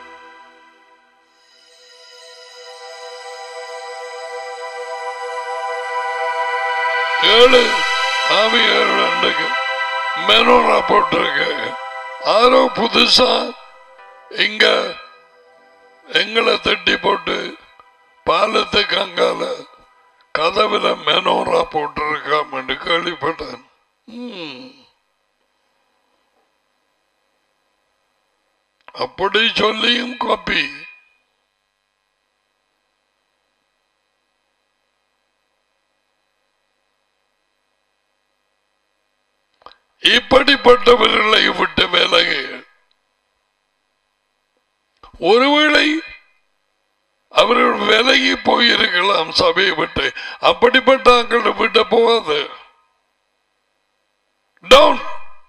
Speaker 1: ஏழு ஆவியர்கள் மெனோரா போட்டிருக்கு ஆரோ புதுசா இங்க எங்களை தட்டி போட்டு பாலத்துக்கு அங்கால கதவுல மெனோரா போட்டிருக்காம் என்று கேள்விப்பட்டேன் ம். அப்படி சொல்லியும் காப்பி இப்படிப்பட்டவர்களை விட்டு விலகு ஒருவேளை அவர்கள் விலகி போயிருக்கலாம் சபையை விட்டு அப்படிப்பட்ட ஆக்களை விட்டு போகாது டவுன்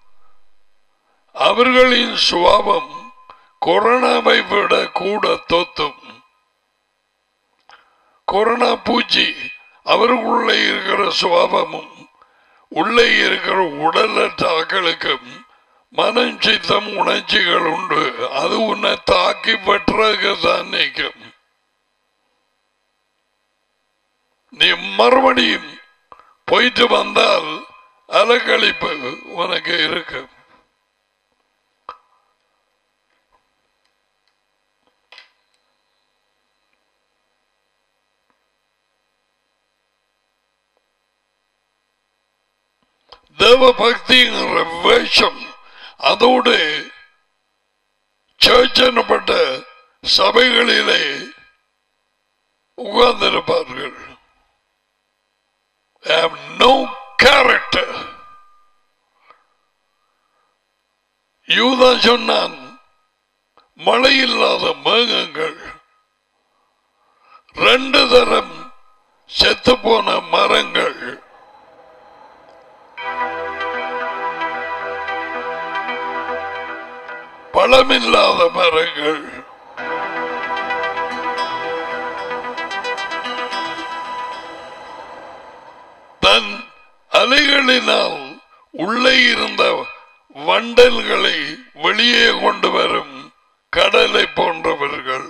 Speaker 1: அவர்களின் சுவாபம் கொரோனாவை விட கூட தொத்தும் கொரோனா பூச்சி அவர்களுள்ளே இருக்கிற சுவாபமும் உள்ளே இருக்கிற உடலற்ற ஆக்களுக்கும் மனம் சித்தம் உணர்ச்சிகள் உண்டு அது உன்னை தாக்கி வெட்டுறதுக்கு தான் நிற்கும் நீ மறுபடியும் போயிட்டு வந்தால் அலக்கழிப்பு உனக்கு இருக்கு தேவ பக்திங்கிற வேஷம் அதோடு சர்ச் எனப்பட்ட சபைகளிலே உட்கார்ந்திருப்பார்கள் have no character யூதா சொன்னான் மழை இல்லாத மேகங்கள் ரெண்டு தரம் செத்து போன மரங்கள் பழமில்லாத மரங்கள் தன் அலைகளினால் உள்ளே இருந்த வண்டல்களை வெளியே கொண்டு வரும் கடலை போன்றவர்கள்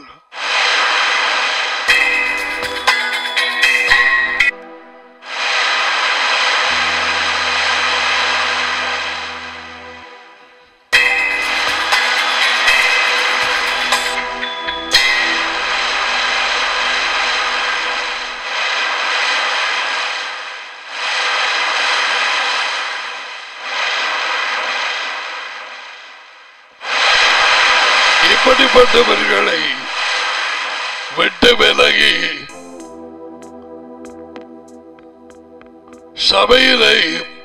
Speaker 1: இப்படிப்பட்டவர்களை விட்டு விலகி சபையிலே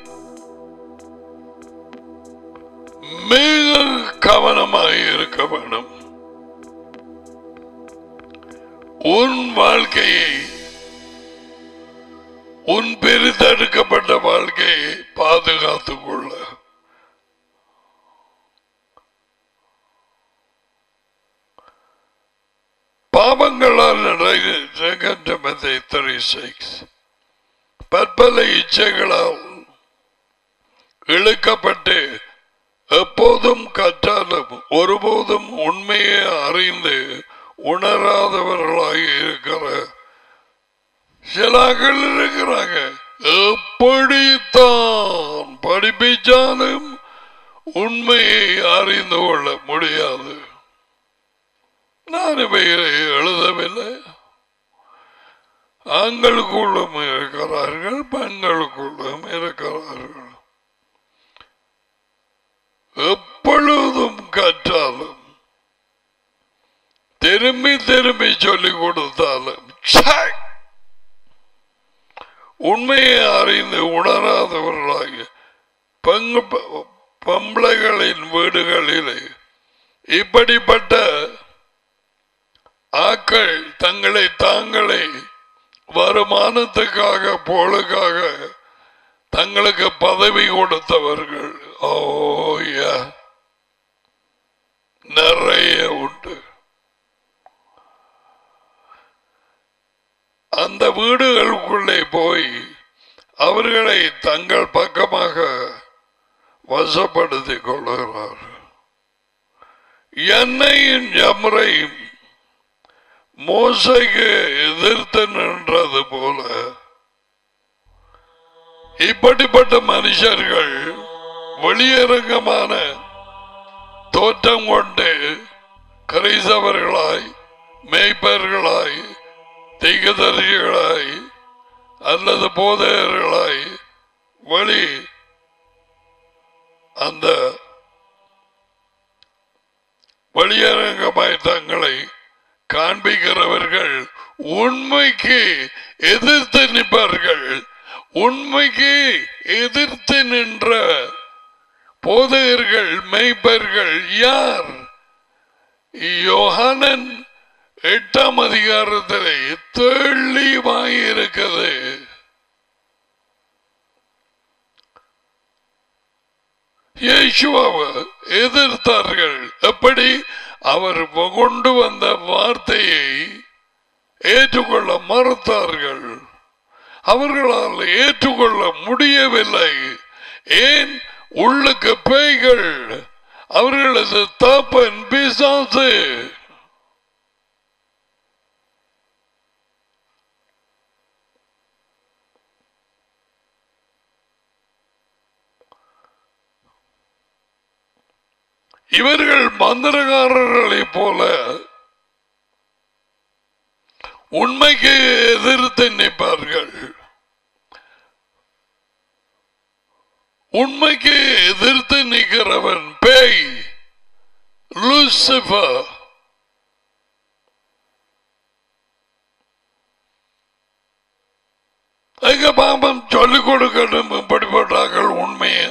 Speaker 1: மிக கவனமாக இருக்க வேண்டும் உன் வாழ்க்கையை உன் பெரிதெடுக்கப்பட்ட வாழ்க்கையை பாதுகாத்துக் கொள்ள பாவங்களால் நடை பற்பல இச்சைகளால் இழுக்கப்பட்டு எப்போதும் கற்றாலும் ஒருபோதும் உண்மையை அறிந்து உணராதவர்களாக இருக்கிற சிலாக்கள் இருக்கிறாங்க எப்படித்தான் படிப்பிச்சாலும் உண்மையை அறிந்து கொள்ள முடியாது நான் இவைகளை எழுதவில்லை ஆண்களுக்குள்ளும் இருக்கிறார்கள் பெண்களுக்குள்ளும் இருக்கிறார்கள் எப்பொழுதும் கற்றாலும் திரும்பி திரும்பி சொல்லிக் கொடுத்தாலும் ச்சே! உண்மையை அறிந்து உணராதவர்களாக பங்கு பொம்பளைகளின் வீடுகளிலே இப்படிப்பட்ட ஆக்கள் தங்களை தாங்களே வருமானத்துக்காக போலுக்காக தங்களுக்கு பதவி கொடுத்தவர்கள் ஓய நிறைய உண்டு அந்த வீடுகளுக்குள்ளே போய் அவர்களை தங்கள் பக்கமாக வசப்படுத்திக் கொள்கிறார் என்னையும் ஜமரையும் மோசைக்கு எதிர்த்து நின்றது போல இப்படிப்பட்ட மனுஷர்கள் வெளியரங்கமான தோற்றம் கொண்டு கிரைசவர்களாய் மேய்ப்பர்களாய் திகதரிகளாய் அல்லது போதையர்களாய் வழி அந்த வெளியரங்கமாய் தங்களை காண்பிக்கிறவர்கள் உண்மைக்கு எதிர்த்து நிற்பார்கள் உண்மைக்கு எதிர்த்து நின்ற போதகர்கள் மெய்ப்பர்கள் யார் யோகானன் எட்டாம் அதிகாரத்திலே தெளிவாய் இருக்குது இயேசுவாவை எதிர்த்தார்கள் எப்படி அவர் கொண்டு வந்த வார்த்தையை ஏற்றுக்கொள்ள மறுத்தார்கள் அவர்களால் ஏற்றுக்கொள்ள முடியவில்லை ஏன் உள்ளுக்கு பேய்கள் அவர்களது தாப்பன் பிசாசு இவர்கள் மந்திரகாரர்களைப் போல உண்மைக்கு எதிர்த்து நிற்பார்கள் உண்மைக்கு எதிர்த்து நிற்கிறவன் பேய் லூசிபர் எங்க பாம்பம் சொல்லிக் கொடுக்கணும் இப்படிப்பட்டார்கள் உண்மையை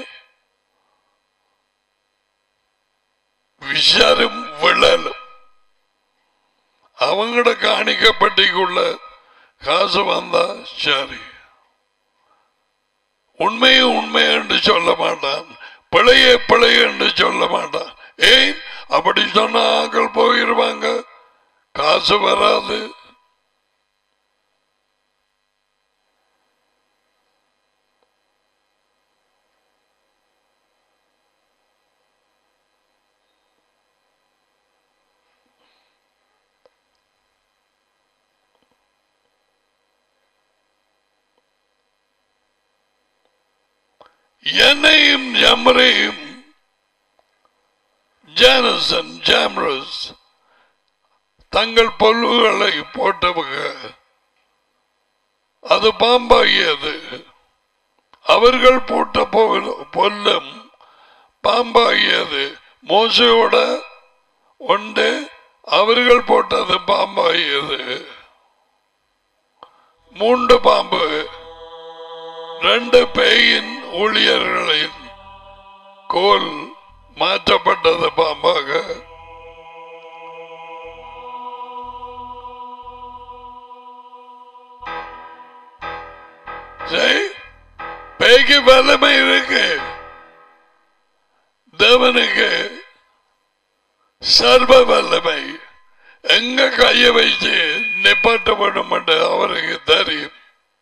Speaker 1: விஷாரும் விழலும் அவங்களோட காணிக்கப்பட்டிக்குள்ள காசு வந்தா சரி உண்மையை உண்மை என்று சொல்ல மாட்டான் பிழைய பிழை என்று சொல்ல மாட்டான் ஏன் அப்படி சொன்னா ஆக்கள் போயிருவாங்க காசு வராது என்னையும் ஜமரையும் ஜானசன் ஜாம்ரஸ் தங்கள் பொல்லுகளை போட்டவங்க அது பாம்பாகியது அவர்கள் போட்ட பொல்- பொல்லும் பாம்பாகியது மோசையோட ஒன்று அவர்கள் போட்டது பாம்பாகியது மூன்று பாம்பு ரெண்டு பேயின் ஊழியர்களின் கோல் மாற்றப்பட்டது பாம்பாக சரி, பேய்க்கு வல்லமை இருக்கு தேவனுக்கு சர்வ வல்லமை எங்க கைய வச்சு நிப்பாட்டப்படும் என்று அவருக்கு தெரியும்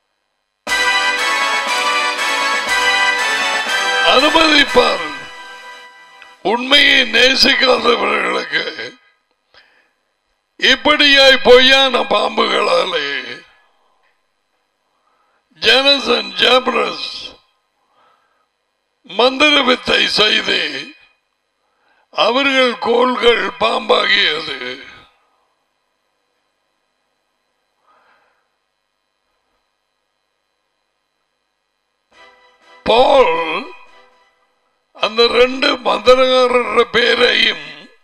Speaker 1: அனுமதிப்பார் உண்மையை நேசிக்காதவர்களுக்கு இப்படியாய் பொய்யான பாம்புகளாலே ஜனசன் ஜாப்ரஸ் மந்திர வித்தை செய்து அவர்கள் கோள்கள் பாம்பாகியது பால் அந்த ரெண்டு மந்திரகாரர் பேரையும்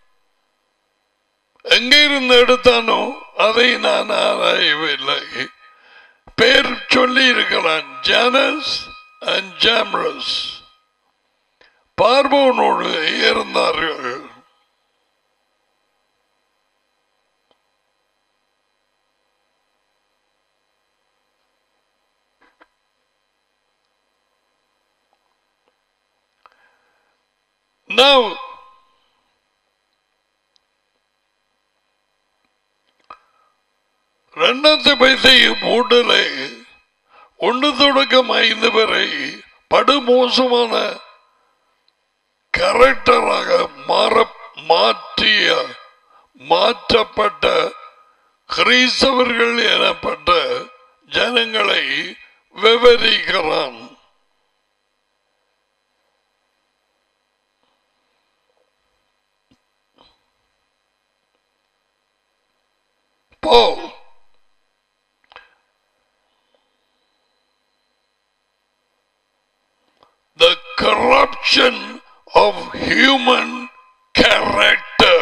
Speaker 1: எங்கிருந்து எடுத்தானோ அதை நான் ஆராயவில்லை பேர் சொல்லி இருக்கிறான் ஜானஸ் அண்ட் ஜாம்ரஸ் பார்வோனோடு இருந்தார்கள் Now, ரெண்டாவது பைசையும் மூடலை ஒன்று தொடக்கம் ஐந்து வரை படுமோசமான கரெக்டராக மாற மாற்றிய மாற்றப்பட்ட கிறிஸ்தவர்கள் எனப்பட்ட ஜனங்களை விவரிக்கிறான் Paul. The corruption of human character.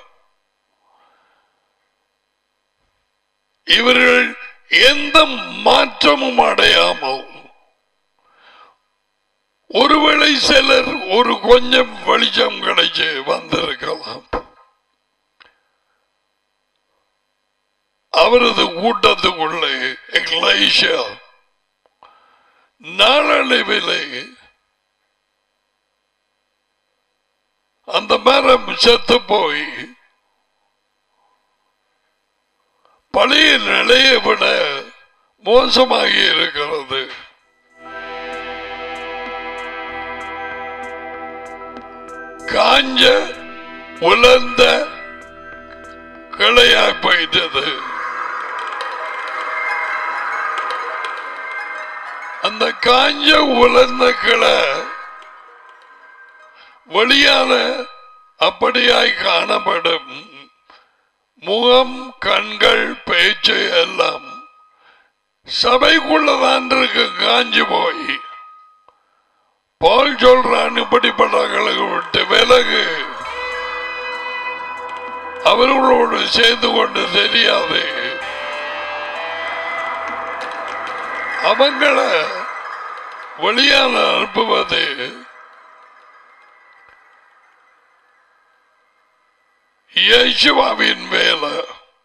Speaker 1: இவர்கள் எந்த மாற்றமும் அடையாமல் ஒருவேளை சிலர் ஒரு கொஞ்சம் வெளிச்சம் கிடைச்சு வந்திருக்கலாம் அவரது கூட்டத்துக்குள்ளே எக்லைஷா நாளடைவிலே அந்த மரம் செத்து போய் பழைய நிலையை விட மோசமாகி இருக்கிறது காஞ்ச உலர்ந்த கிளையாய் போயிட்டது அந்த காஞ்ச உலர்ந்த கிளை வெளியான அப்படியாய் காணப்படும் முகம் கண்கள் பேச்சு எல்லாம் சபைக்குள்ளதான் இருக்கு காஞ்சி போய் பால் சொல்றான் இப்படிப்பட்டவர்களுக்கு விட்டு விலகு அவர்களோடு சேர்ந்து கொண்டு தெரியாது அவங்களை வெளியான அனுப்புவது இயேசுவாவின் வேலை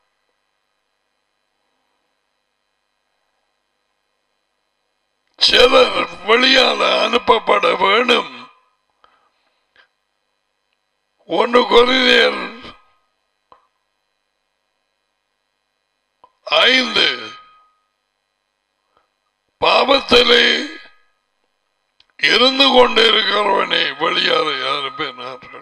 Speaker 1: சிலர் வெளியால அனுப்பப்பட வேணும் ஒன்று கொரிந்தியர் ஐந்து பாவத்திலே இருந்து கொண்டிருக்கிறவனை வெளியால அனுப்பினார்கள்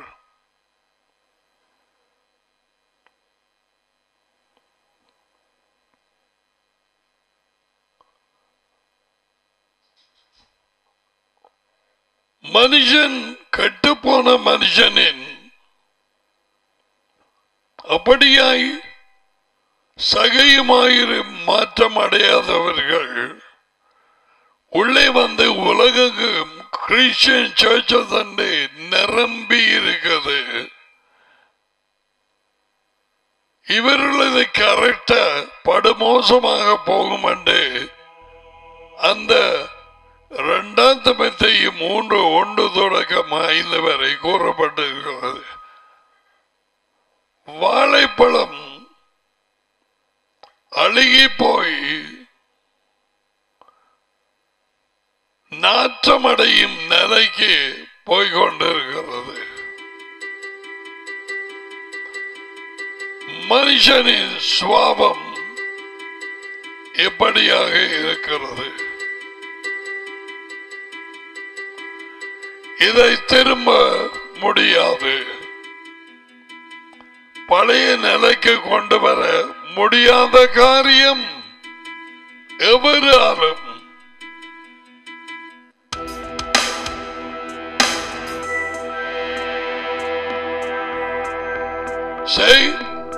Speaker 1: மனுஷன் கட்டுப்போன மனுஷனின் அப்படியாய் சகையுமாயிரு மாற்றம் அடையாதவர்கள் உள்ளே வந்து உலகம் கிறிஸ்டியன் சர்ச்ச தண்டை நிரம்பி இருக்குது இவர்களது கரெக்டா படுமோசமாக போகும் என்று அந்த இரண்டாம் தமத்தையும் மூன்று ஒன்று தொடக்கம் ஐந்து வரை கூறப்பட்டிருக்கிறது வாழைப்பழம் அழுகி போய் நாற்றமடையும் நிலைக்கு போய்கொண்டிருக்கிறது மனுஷனின் சுவாபம் எப்படியாக இருக்கிறது இதை திரும்ப முடியாது பழைய நிலைக்கு கொண்டு வர முடியாத காரியம் எவராலும் செய்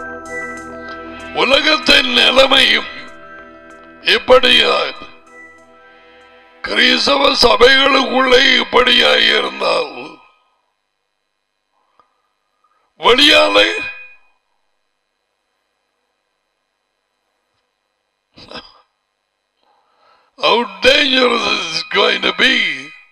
Speaker 1: உலகத்தின் நிலைமையும் இப்படியாய் கிறிஸ்தவ சபைகளுக்குள்ளே இப்படியாய் இருந்தால் வெளியாலே how dangerous is it going to be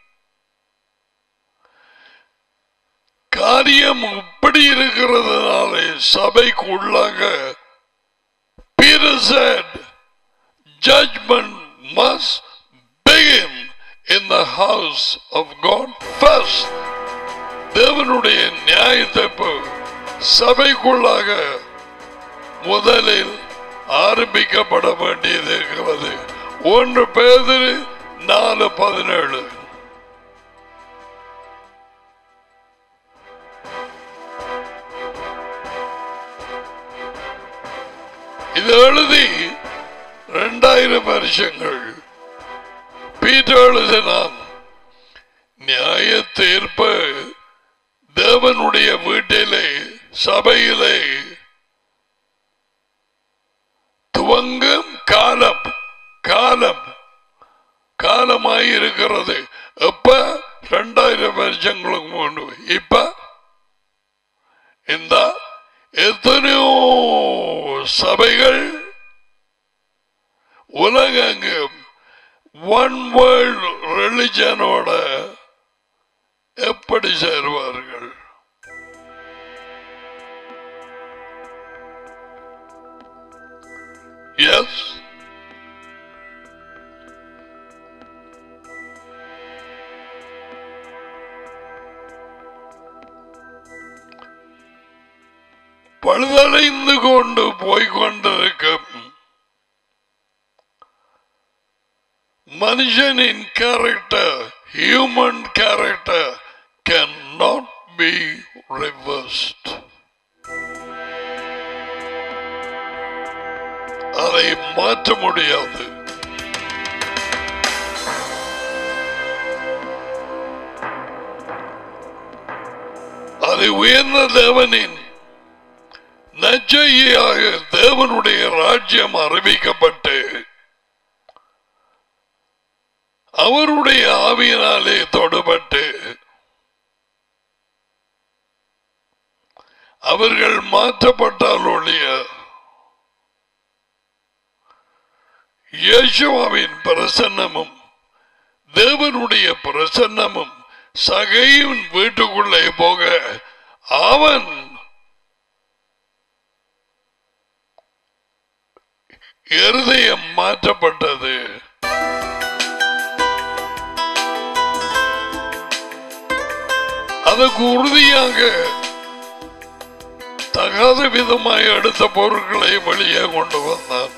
Speaker 1: காரியம் இப்படி இருக்கிறதுனாலே சபைக்குள்ளாக Peter said judgment must begin in the house of God first தேவனுடைய நியாயத்தை சபைக்குள்ளாக முதலில் ஆரம்பிக்கப்பட வேண்டியது இருக்கிறது ஒன்று பேதிரு நாலு பதினேழு இது எழுதி இரண்டாயிரம் வருஷங்கள் பீட்டர் எழுதினான் நியாய தீர்ப்பு தேவனுடைய வீட்டிலே சபையிலே துவங்கும் காலம் காலம் காலமாய் இருக்கிறது எப்ப ரெண்டாயிரம் வருஷங்களுக்கு முன்பு இப்ப இந்த எத்தனையோ சபைகள் உலகெங்கும் ஒன் வேர்ல்ட் ரிலிஜனோட எப்படி சேருவார்கள் எஸ் பழுதடைந்து கொண்டு போய்கொண்டிருக்கும் மனுஷனின் character human character can not be reversed அதை மாற்ற முடியாது அதை உயர்ந்த தேவனின் நச்சையாக தேவனுடைய ராஜ்யம் அறிவிக்கப்பட்டு அவருடைய ஆவியினாலே தொடுபட்டு அவர்கள் மாற்றப்பட்டால் ஒழிய இயேசுவாவின் பிரசன்னமும் தேவனுடைய பிரசன்னமும் சகையின் வீட்டுக்குள்ளே போக அவன் இருதயம் மாற்றப்பட்டது அதற்கு உறுதியாக தகாத விதமாய் எடுத்த பொருட்களை வெளியே கொண்டு வந்தான்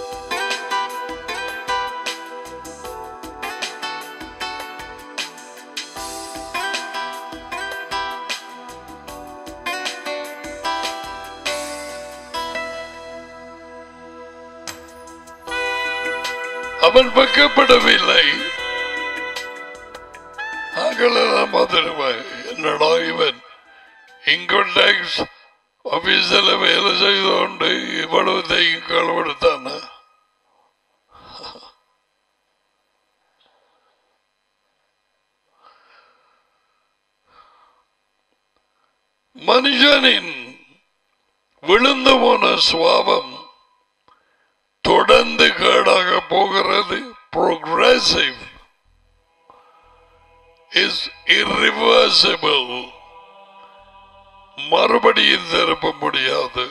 Speaker 1: அவன் வெக்கப்படவில்லை அகலாம் அதிர்வாய் என்னடா இவன் இன்கம் டேக்ஸ் ஆபீஸில் வேலை செய்து கொண்டு இவ்வளவு தையும் களவெடுத்தானா மனுஷனின் விழுந்து போன சுவாபம் தொடர்ந்து கேடாக போகிறது progressive is irreversible மறுபடியும் திருப்ப முடியாது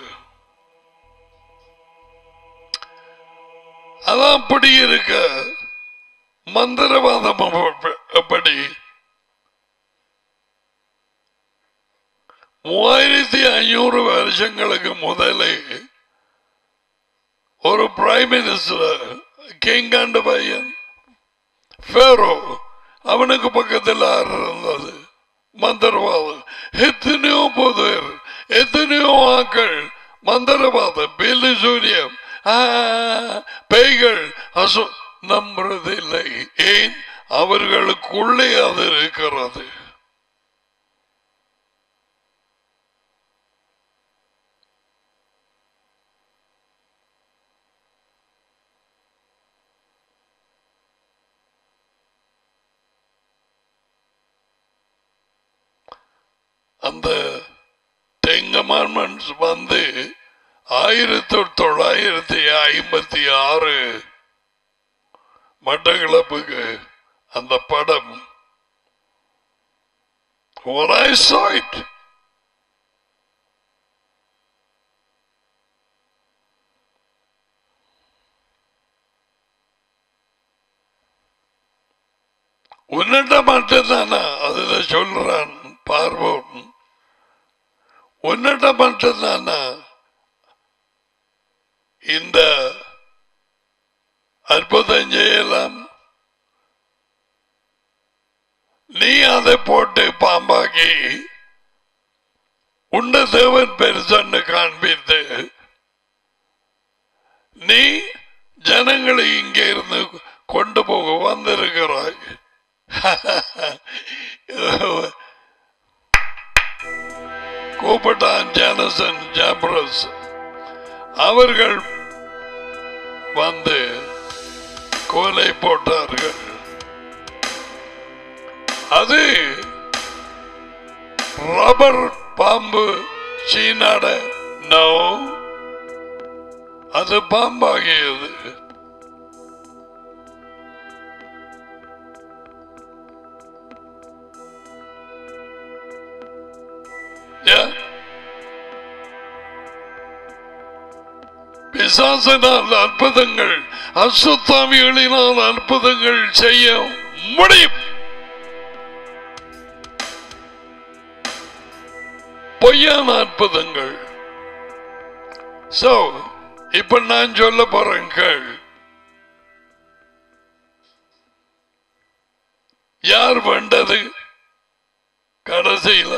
Speaker 1: அதான் அப்படி இருக்க மந்திரவாதம் அப்ப- அப்படி மூவாயிரத்தி ஐநூறு வருஷங்களுக்கு முதலே ஒரு பிரைம் மினிஸ்டர் கிங் ஆண்ட பையன் ஃபேரோ அவனுக்கு பக்கத்தில் ஆறு இருந்தது மந்திரவாதம் எத்தனையோ பேர் எத்தனையோ ஆக்கள் மந்திரவாதம் பில்லு சூரியம் ஆ, பேய்கள் அசு நம்புறதில்லை ஏன் அவர்களுக்குள்ளே அது இருக்கிறது அந்த டென் கமாண்ட்மெண்ட்ஸ் வந்து ஆயிரத்தி தொள்ளாயிரத்தி ஐம்பத்தி ஆறு மட்டக்களப்புக்கு அந்த படம் When I saw it, உன்னிட்ட மட்டும்தானா அதுல சொல்றான் பார்வோன் உன்னிட்ட மட்டும்தானா இந்த அற்புதம் செய்யலாம் நீ அதை போட்டு பாம்பாக்கி உண்ட தேவன் பெருசன்னு காண்பித்து நீ ஜனங்களை இங்கே இருந்து கொண்டு போக வந்திருக்கிறாய் கூப்பிட்டான் ஜானசன் ஜாப்ரஸ் அவர்கள் வந்து கோலை போட்டார்கள் அது ரப்பர் பாம்பு சீனாட நோ அது பாம்பாகியது பிசாசனால் அற்புதங்கள் அசுத்தாமிகளினால் அற்புதங்கள் செய்ய முடியும் பொய்யான அற்புதங்கள் சோ இப்ப நான் சொல்ல போறேன் கேள் யார் வேண்டது கடைசியில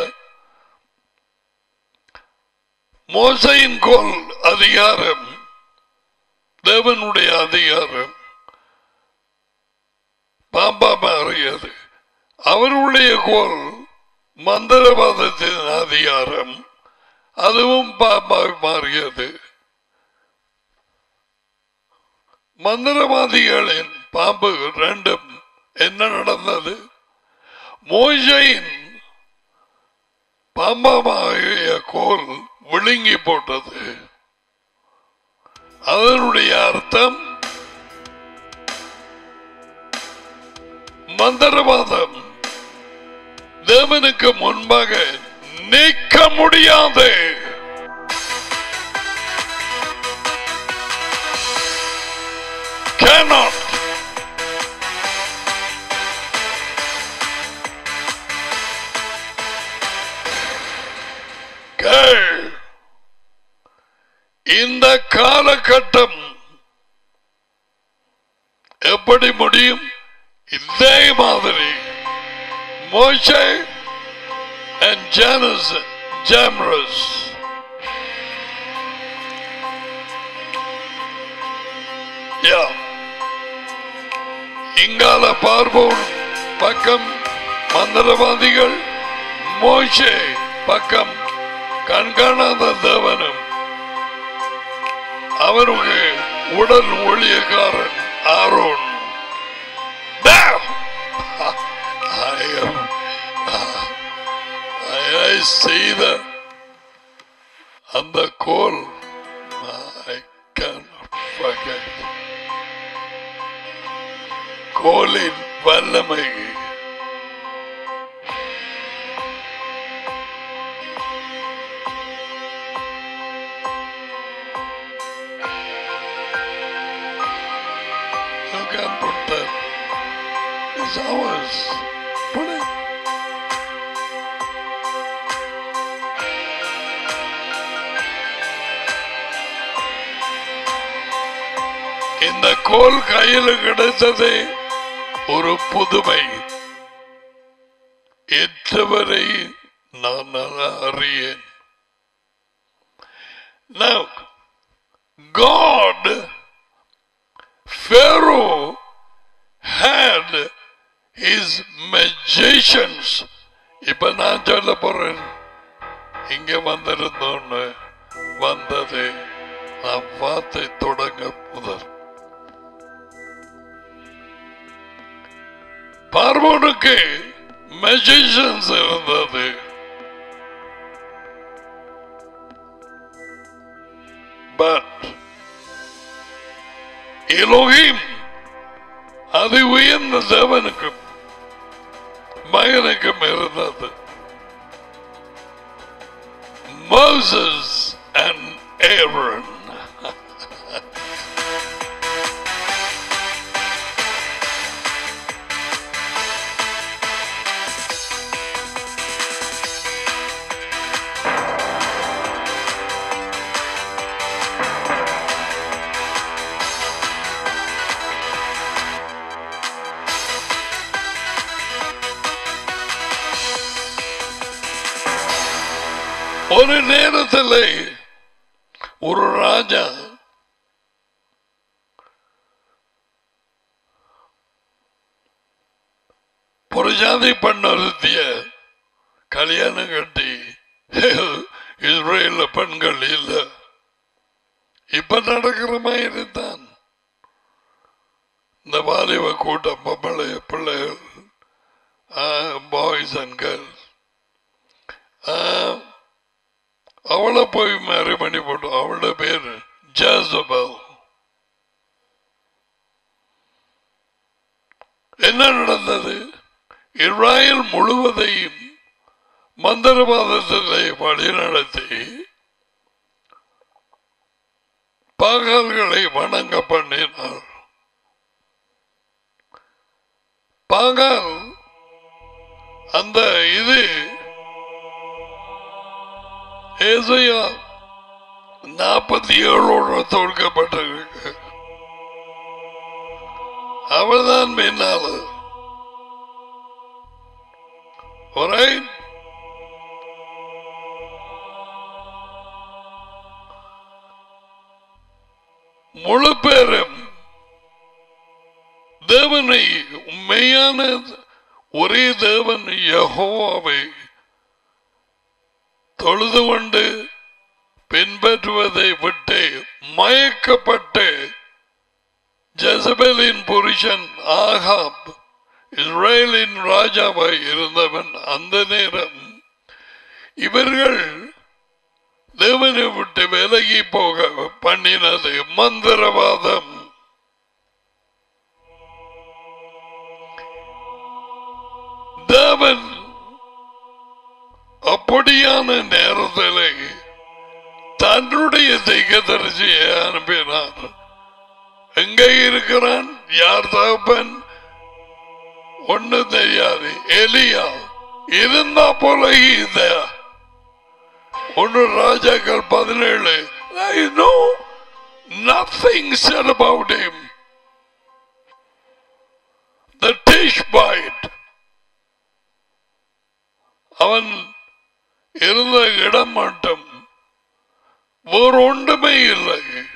Speaker 1: மோசையின் கோல் அதிகாரம் தேவனுடைய அதிகாரம் பாம்பா மாறியது அவருடைய கோல் மந்திரவாதத்தின் அதிகாரம் அதுவும் பாம்பாய் மாறியது மந்திரவாதிகளின் பாம்பு ரெண்டும் என்ன நடந்தது மோசையின் பாம்பமாகிய கோல் விழுங்கி போட்டது அதனுடைய அர்த்தம் மந்திரவாதம் தேவனுக்கு முன்பாக நீக்க முடியாது cannot கேள் இந்த காலகட்டம் எப்படி முடியும் இதே மாதிரி மோசே and Janus Jamrus Yeah. இங்கால பார்வோன் பக்கம் மந்திரவாதிகள் மோசே பக்கம் கண்காணாத தேவனும் அவருக்கு உடல் ஊழியக்காரன் Aaron Now, I am I, I see the அந்த கோல் I cannot forget கோலின் வல்லமை You can put that. It's ours. Put it. இந்த கோல் கையில் கிடைத்ததே ஒரு புதுமை ஏற்றவரை நான் அறியேன் Now, God, Pharaoh had his magicians. இப்ப நான் சொல்ல போறேன் இங்க வந்திருந்தோன்னு வந்தது நான் வார்த்தை தொடங்க முதல் பார்வோனுக்கு மெஜிஷியன்ஸ் இருந்தது பட் எலோகிம் அது உயர்ந்த தேவனுக்கும் மகனுக்கும் இருந்தது Moses and Aaron. ஒரு நேரத்தில் ஒரு ராஜா ஒரு ஜாதி பண்ணொருத்திய கல்யாணம் கட்டி இஸ்ரேல பெண்கள் இல்ல இப்ப நடக்கிற மாதிரி தான் இந்த வாலிப கூட்டம் பொம்பளை பிள்ளைகள் பாய்ஸ் அண்ட் கேர்ள்ஸ் அவளை போய் மேரி பண்ணி போட்டோம் அவளோட பேரு ஜாசபல் என்ன நடந்தது இஸ்ராயல் முழுவதையும் மந்திரவாதத்தை வழி நடத்தி பாகல்களை வணங்க பண்ணினார் பாகால் அந்த இது ஏசையா நாற்பத்தி ஏழோடு தோற்கப்பட்டிருக்கு அவர்தான் பின்னால Alright? முழு பேரும் தேவனை உண்மையான ஒரே தேவன் யெகோவாவை தொழுது கொண்டு பின்பற்றுவதை விட்டு மயக்கப்பட்டு ஜெசபேலின் புருஷன் ஆகாப் இஸ்ரேலின் ராஜாவாய் இருந்தவன் அந்த நேரம் இவர்கள் தேவனை விட்டு விலகி போக பண்ணினது மந்திரவாதம் தேவன் அப்படியான நேரத்தில் தன்னுடைய திகதரிசியை அனுப்பினார் எங்கே இருக்கிறான் யார் தகப்பன் ஒண்ணு தெரியாது எலியா இருந்தா போல இந்த ஒன்று ராஜாக்கள் பதினேழு I know nothing said about him. The Tishbite. அவன் இருந்த இடம் மட்டும் வேறு ஒன்றுமே இல்லை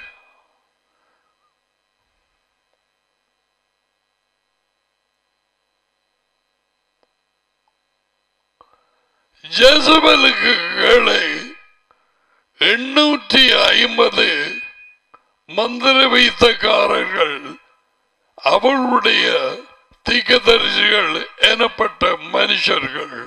Speaker 1: ஜெசபலுக்கு கீழே எண்ணூற்றி ஐம்பது மந்திர வைத்தக்காரர்கள் அவளுடைய தீக்கதரிசிகள் எனப்பட்ட மனுஷர்கள்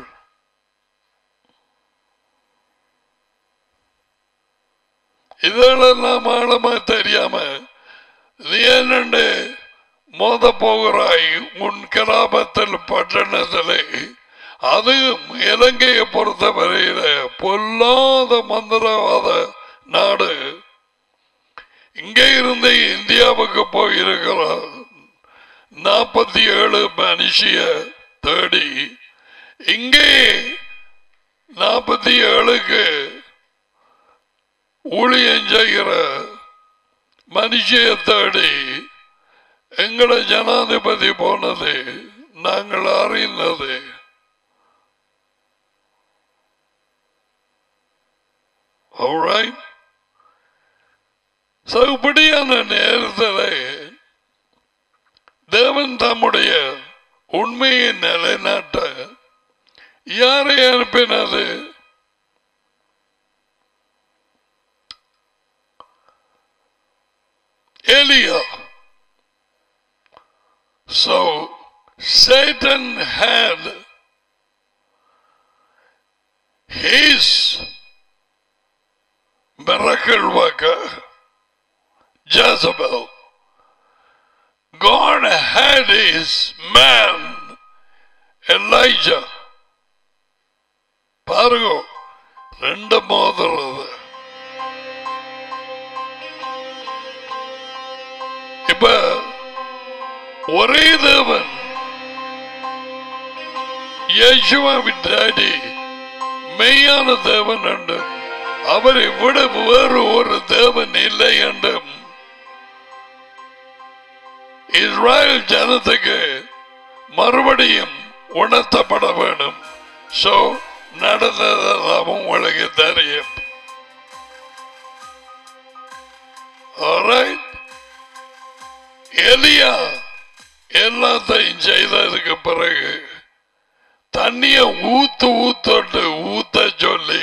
Speaker 1: இதெல்லாம் ஆழமா தெரியாம நீ என்னண்டு மோத போகிறாய் உன் கிராமத்தில் பட்டணத்திலே அதுவும் இலங்கையை பொறுத்தவரையில பொல்லாத மந்திரவாத நாடு இங்கே இருந்து இந்தியாவுக்கு போயிருக்கிறார் நாற்பத்தி ஏழு மனுஷிய தேடி இங்கே நாற்பத்தி ஏழுக்கு ஊழியம் செய்கிற மனுஷிய தேடி எங்கட ஜனாதிபதி போனது நாங்கள் அறிந்தது Alright? So, இப்படியான நேரத்தில் தேவன் தம்முடைய உண்மையை நிலைநாட்ட யாரை அனுப்பினது Elia. So Satan had his miracle worker, Jezebel. God had his man, Elijah. பாருங்க ரெண்டு மோதுறது இப்ப ஒரே தேவன் யேசுவாவின் டாடி மெய்யான தேவன் என்றும் அவரை விட வேறு ஒரு தேவன் இல்லை என்றும் இஸ்ராயல் ஜனத்துக்கு மறுபடியும் உணர்த்தப்பட வேண்டும் சோ நடந்ததெல்லாம் உங்களுக்கு தெரியும் Alright? எலியா எல்லாத்தையும் செய்ததுக்கு பிறகு தண்ணிய ஊத்து ஊத்தோட்டு ஊத்த சொல்லி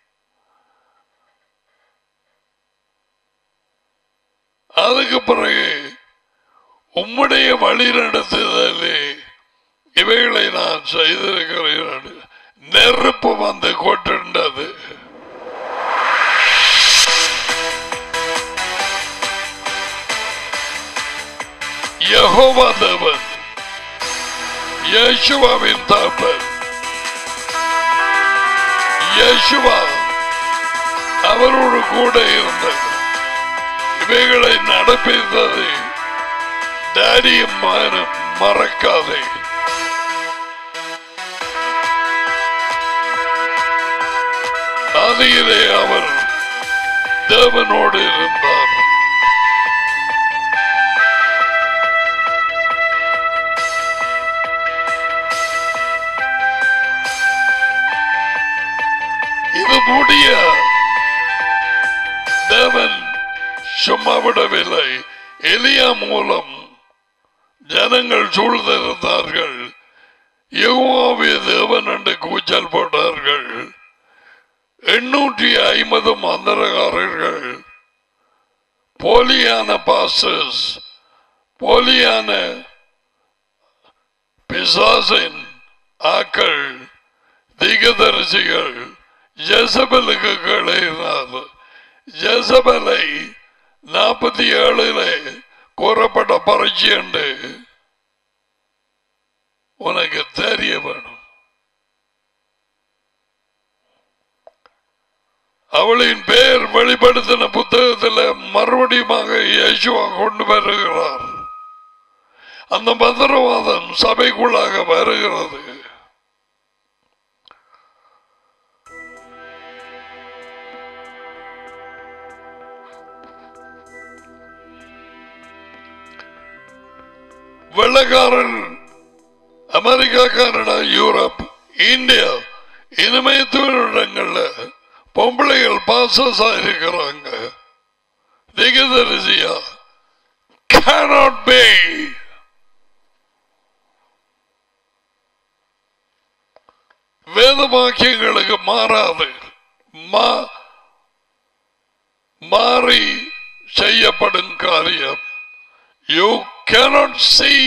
Speaker 1: அதுக்கு பிறகு உம்முடைய வழி நடத்துதலே இவைகளை நான் செய்திருக்கிறேன் நெருப்பு வந்து கொண்டிருந்தது யெகோவா தேவன் யேசுவாவின் தாப்பன் யேசுவா அவரோடு கூட இருந்தது இவைகளை நடப்பித்தது டேடியும் மகனும் மறக்காதே ஆதியிலே அவர் தேவனோடு இருந்தார் இது முடிய தேவன் சும்மா விடவில்லை எலியா மூலம் ஜனங்கள் சூழ்ந்திருந்தார்கள் யெகோவாவே தேவன் என்று கூச்சல் போட்டார்கள் எண்ணூற்றி ஐம்பது மந்திரகாரர்கள் போலியான பாஸ்டர்ஸ் போலியான பிசாசின் ஆக்கள் திகதரிசிகள் ஜெசபலுக்கு கிடையாது ஜெசபலை நாற்பத்தி ஏழுல கூறப்பட்ட பரீட்சை என்று உனக்கு தெரிய வேணும் அவளின் பெயர் வெளிப்படுத்தின புத்தகத்தில் மறுபடியுமாக இயேசுவா கொண்டு வருகிறார் அந்த மந்திரவாதம் சபைக்குள்ளாக வருகிறது வெள்ளக்காரன் அமெரிக்கா கனடா யூரோப் இந்தியா இனிமயத்தூரிடங்கள்ல பொம்பளைகள் பாசஸா இருக்கிறாங்க திகதரிசியா cannot be வேத வாக்கியங்களுக்கு மாறாது மா- மாறி செய்யப்படும் காரியம் you cannot see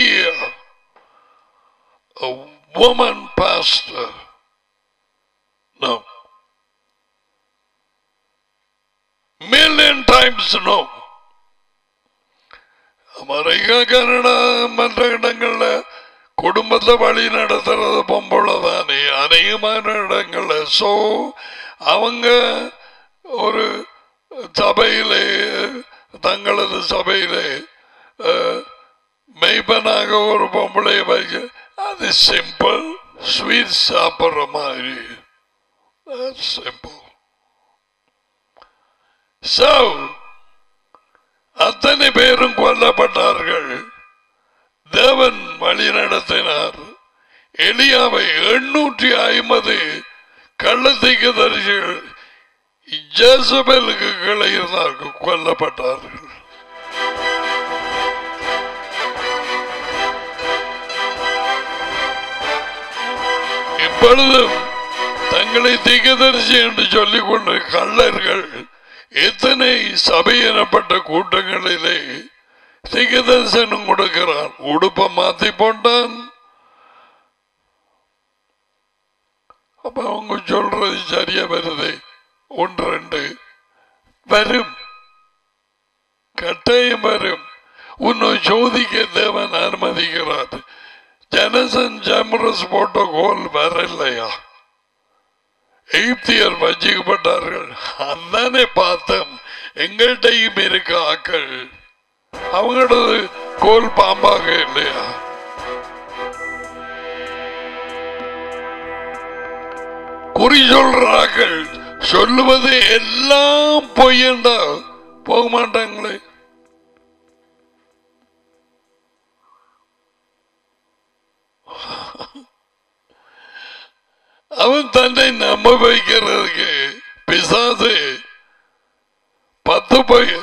Speaker 1: a woman pastor no million times no America Canada மற்ற இடங்கள்ல குடும்பத்தை வழி நடத்துறது பொம்பளை தானே அநேகமான இடங்கள்ல சோ அவங்க ஒரு சபையிலே தங்களது சபையிலே அஹ், மெய்ப்பனாக ஒரு பொம்பளை வைக்க அது சிம்பிள் ஸ்வீட் சாப்பிட்ற மாதிரி சிம்பிள் So, அத்தனை பேரும் கொல்லப்பட்டார்கள் தேவன் வழி நடத்தினார் எலியாவை எண்ணூற்றி ஐம்பது கள்ளத்திற்கு தரிசிகள் ஜேசபேலுக்கு கீழே இருந்தார்கள் கொல்லப்பட்டார்கள் இப்பொழுதும் தங்களை திகதரிசி என்று சொல்லிக் கொண்ட கள்ளர்கள் எத்தனை சபை எனப்பட்ட கூட்டங்களிலே திகதரிசனம் கொடுக்கிறான் உடுப்ப மாத்தி போட்டான் அப்ப அவங்க சொல்றது சரியா வருது ஒன்று ரெண்டு வரும் கட்டாயம் வரும் உன்னை சோதிக்க தேவன் அனுமதிக்கிறார் ஜனசன் ஜாமரஸ் போட்ட கோல் வரலையா எகிப்தியர் வஞ்சிக்கப்பட்டார்கள் அதானே பார்த்தோம் எங்கள்கிட்டையும் இருக்க ஆக்கள் அவங்களது கோல் பாம்பாக இல்லையா குறி சொல்றார்கள் சொல்லுவது எல்லாம் பொய்யண்டா போக மாட்டாங்களே அவன் தன்னை நம்ப வைக்கிறதுக்கு பிசாசு பத்து பொய்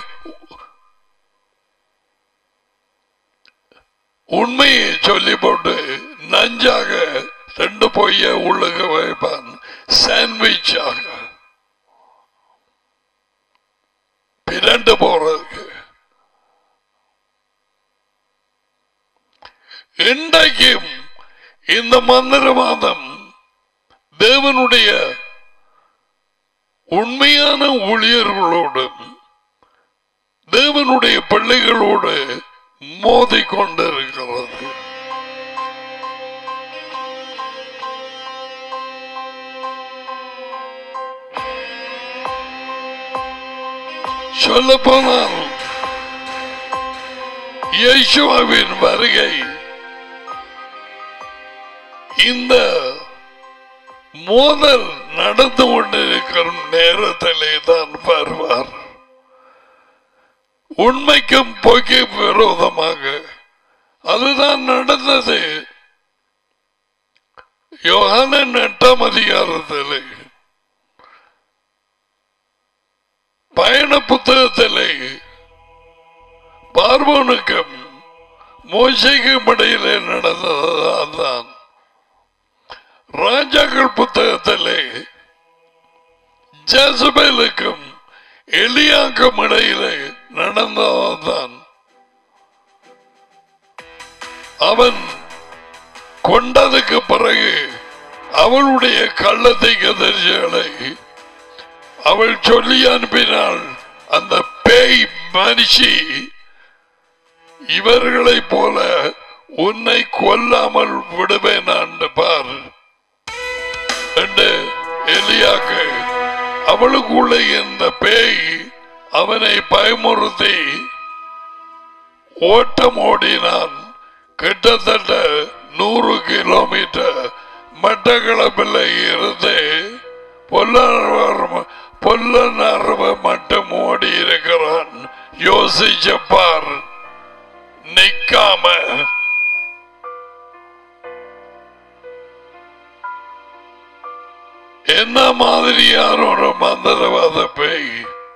Speaker 1: உண்மையை சொல்லி போட்டு நஞ்சாக ரெண்டு பொய்ய உள்ளுக வைப்பான் சாண்ட்விச்சாக பிரண்டு போறதுக்கு இன்றைக்கும் இந்த மந்திரவாதம் தேவனுடைய உண்மையான ஊழியர்களோடு தேவனுடைய பிள்ளைகளோடு மோதிக் கொண்டிருக்கிறது சொல்ல போனால் இயேசுவின் வருகை இந்த மோதல் நடந்து கொண்டிருக்கிற நேரத்திலே தான் வருவார் உண்மைக்கும் பொய்க்கு விரோதமாக அதுதான் நடந்தது யோகானன் எட்டாம் அதிகாரத்திலே பயண புத்தகத்திலே பார்வோனுக்கும் மோசைக்கும் இடையிலே நடந்தது அதுதான் ராஜாக்கள் புத்தகத்திலே ஜசபேலுக்கும் எலியாக்கும் இடையிலே நடந்ததான் அவன் கொண்டதுக்கு பிறகு அவளுடைய கள்ளத்தை கதர்ச்சிகளை அவள் சொல்லி அனுப்பினாள் அந்த பேய் மனுஷி இவர்களைப் போல உன்னை கொல்லாமல் விடுவேன் என்று பார் என்று எலியாக்கு அவளுக்குள்ள இந்த பேய் அவனை பயமுறுத்தி ஓட்டம் ஓடினான் கிட்டத்தட்ட நூறு கிலோமீட்டர் மட்டக்களப்பில் இருந்து பொல்லநர்வ பொல்லநர்வ மட்டும் ஓடி இருக்கிறான் யோசிச்சப்பார் நிக்காம என்ன மாதிரியான ஒரு மந்திரவாத பேய்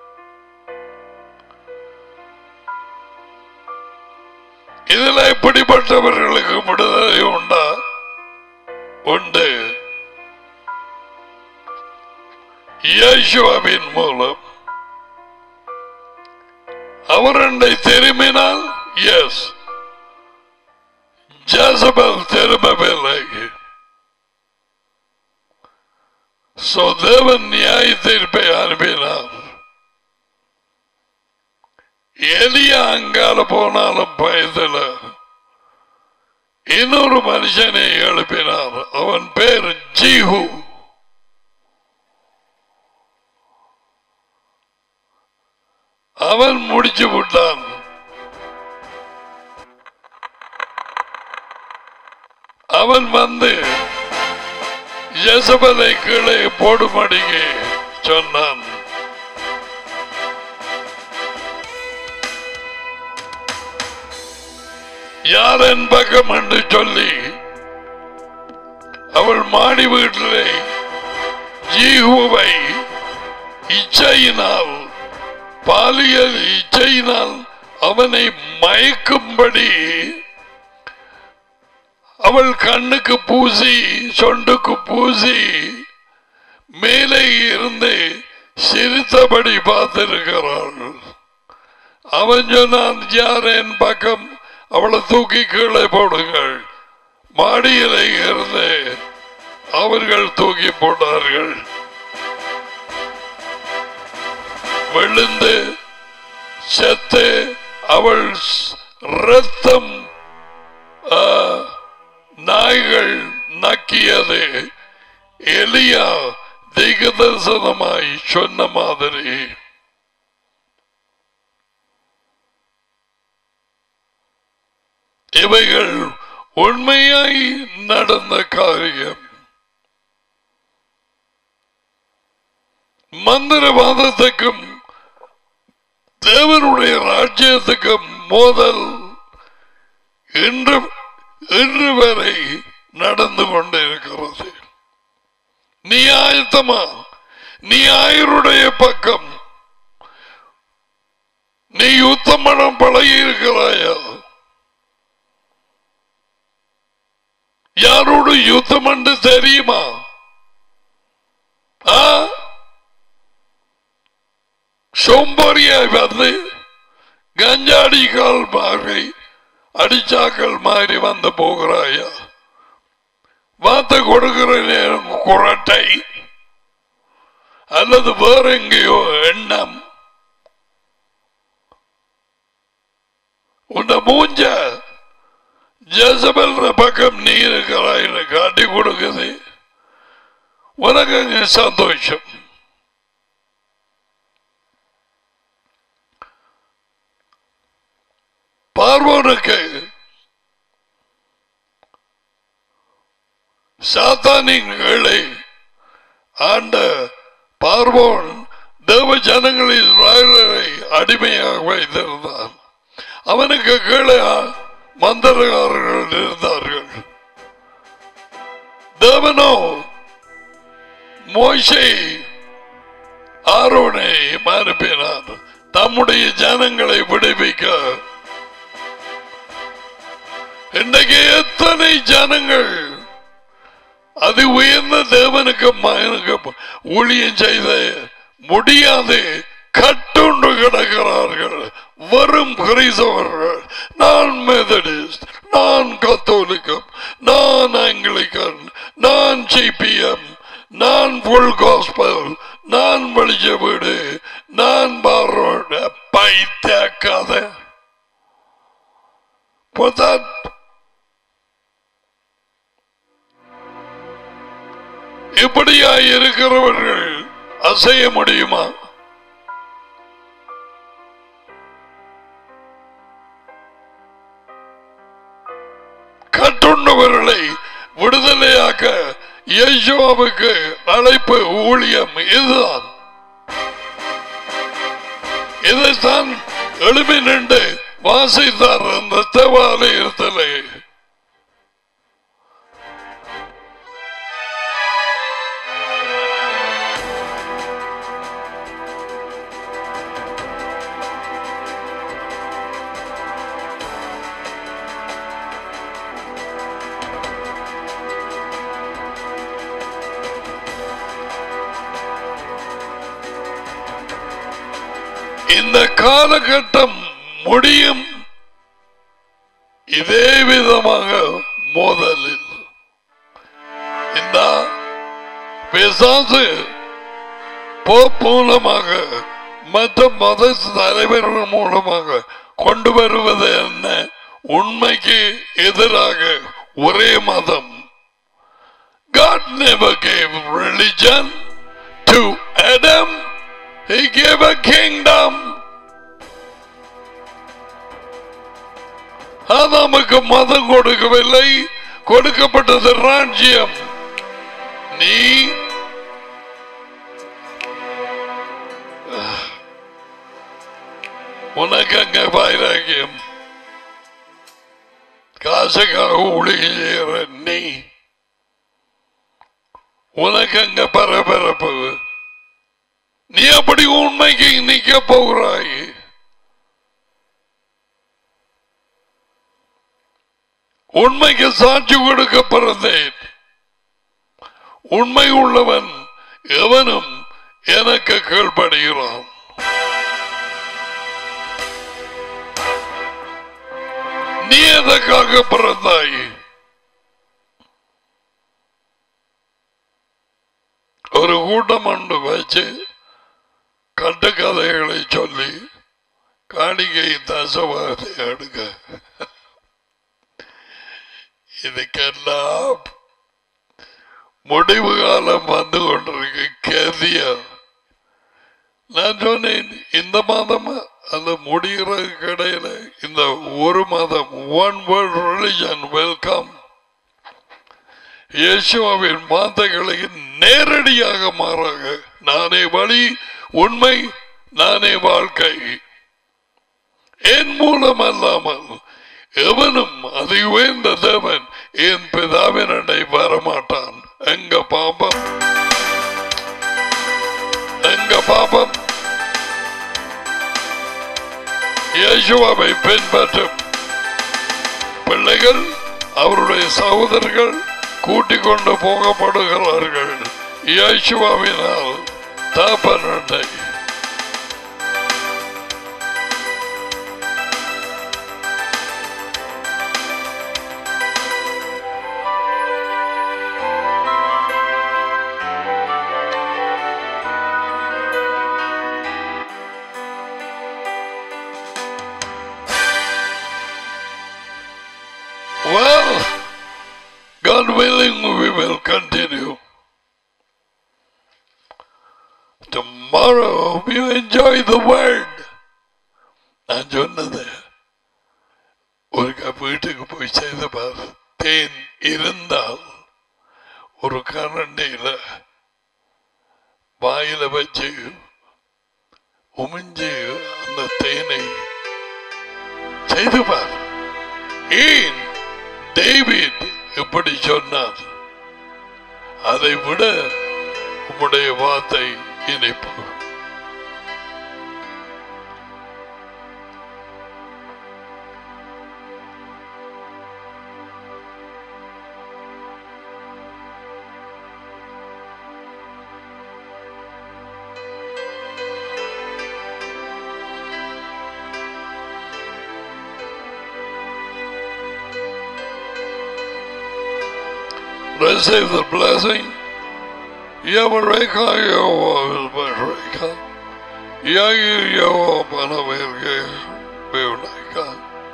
Speaker 1: இதுல இப்படிப்பட்டவர்களுக்கு விடுதலை உண்டா உண்டு இயேசுவின் மூலம் அவர் என்னை திரும்பினால் எஸ் ஜசபல் திரும்பவில்லை சோ தேவன் நியாய தீர்ப்பை அனுப்பினார் எலியா அங்கால போனாலும் பயத்துல இன்னொரு மனுஷனை எழுப்பினார் அவன் பேர் ஜீஹு அவன் முடிச்சு விட்டான் அவன் வந்து யசபலை கீழே போடுமடிக்கு சொன்னான் யார் என் பக்கம் என்று சொல்லி அவள் மாடி வீட்டிலே ஜீகுவை இச்சையினால் பாலியல் இச்சையினால் அவனை மயக்கும்படி அவள் கண்ணுக்கு பூசி சொண்டுக்கு பூசி மேலே இருந்து சிரித்தபடி பார்த்திருக்கிறாள் அவன் சொன்னான் யார் என் பக்கம் அவளை தூக்கி கீழே போடுங்கள் மாடியிலே இருந்து அவர்கள் தூக்கி போட்டார்கள் விழுந்து செத்து அவள் ரத்தம் ஆ, நாய்கள் நக்கியது எலியா திகதர்சனமாய் சொன்ன மாதிரி இவைகள் உண்மையாய் நடந்த காரியம் மந்திரவாதத்துக்கும் தேவனுடைய ராஜ்யத்துக்கும் மோதல் இன்று இன்று வரை நடந்து கொண்டிருக்கிறது நீ ஆயத்தமா நீ ஆயருடைய பக்கம் நீ யுத்தம் மனம் பழகி இருக்கிறாயா யாரோடு யுத்தம் என்று தெரியுமா ஆ சோம்பறியாய் வந்து கஞ்சாடிக்கால் மாதிரி அடிச்சாக்கள் மாதிரி வந்து போகிறாயா வார்த்தை கொடுக்கிற நேரம் குரட்டை அல்லது வேற எங்கேயோ எண்ணம் உன்னை மூஞ்ச ஜசபல் பக்கம் நீ இருக்கிறாய் காட்டி கொடுக்குது உனக்கு அங்க சந்தோஷம் பார்வோனுக்கு சாத்தானின் கீழே ஆண்ட பார்வோன் தேவ ஜனங்களில் இஸ்ராயேலரை அடிமையாக வைத்திருந்தான் அவனுக்கு கீழே மந்திரகாரர்கள் இருந்தார்கள் தேவனோ மோசை ஆரோனை அனுப்பினார் தம்முடைய ஜனங்களை விடுவிக்க இன்றைக்கு எத்தனை ஜனங்கள் அது உயர்ந்த தேவனுக்கு மகனுக்கு ஊழியம் செய்த முடியாது கட்டுண்டு கிடக்கிறார்கள் வரும் கிறிஸ்தவர்கள் நான் மெதடிஸ்ட் நான் கத்தோலிக்கம் நான் ஆங்கிலிக்கன் நான் ஜிபிஎம் நான் புல் காஸ்பல் நான் வெளிச்ச வீடு நான் பாரோட பைத்தியக்காத Put that இப்படியா இருக்கிறவர்கள் அசைய முடியுமா கட்டுண்டவர்களை விடுதலையாக்க இயேசுவாவுக்கு அழைப்பு ஊழியம் இதுதான் இதைத்தான் எழுப்பி நின்று வாசித்தார் அந்த தேவாலயத்திலே இந்த காலகட்டம் முடியும் இதே விதமாக மோதலில் இந்த பிசாசு போப் மூலமாக மற்ற மத தலைவர்கள் மூலமாக கொண்டு வருவது என்ன உண்மைக்கு எதிராக ஒரே மதம் God never gave religion to Adam. He gave a kingdom. ஆதாமுக்கு மதம் கொடுக்கவில்லை கொடுக்கப்பட்டது ராஜ்யம் நீ உனக்கு அங்க வைராக்கியம் காசுக்காக ஊழியம் செய்கிற நீ உனக்கு அங்க பரபரப்பு நீ அப்படி உண்மைக்கு நிக்க போகிறாய் உண்மைக்கு சாட்சி கொடுக்க பிறந்தேன் உண்மை உள்ளவன் எவனும் எனக்கு கீழ்ப்படுகிறான் நீ எதற்காக பிறந்தாய் ஒரு கூட்டம் ஒன்று வச்சு கட்டுக்கதைகளை சொல்லி காணிகை தசவாதி எடுக்க இதுக்கெல்லாம் முடிவு காலம் வந்து கொண்டிருக்கு கேதியா நான் சொன்னேன் இந்த மாதம் அந்த முடிகிறதுக்கு இடையில இந்த ஒரு மாதம் ஒன் வேர்ல்ட் ரிலிஜன் வெல்கம் இயேசுவின் வார்த்தைகளை நேரடியாக மாறாக நானே வழி உண்மை நானே வாழ்க்கை என் மூலம் அல்லாமல் எவனும் அதை உயர்ந்த தேவன் என் பிதாவினடை வரமாட்டான் எங்க பாபம் எங்க பாபம் இயேசுவாவை பின்பற்றும் பிள்ளைகள் அவருடைய சகோதரர்கள் கூட்டிக் கொண்டு போகப்படுகிறார்கள் இயேசுவாவினால் தாப்பனண்டை Well, God willing, we will continue. Tomorrow, you enjoy the word. நான் சொன்னது வீட்டுக்கு போய் செய்து பார் தேன் இருந்தால் ஒரு கரண்டியில வாயில வச்சு உமிஞ்சு அந்த தேனை செய்து பார் ஏன் டேவிட் இப்படி சொன்னார் அதை விட உம்முடைய வார்த்தை இனிப்பு Receive the blessing. Yamareka Yamareka. Yagi Yawa Panamelke Beunaka.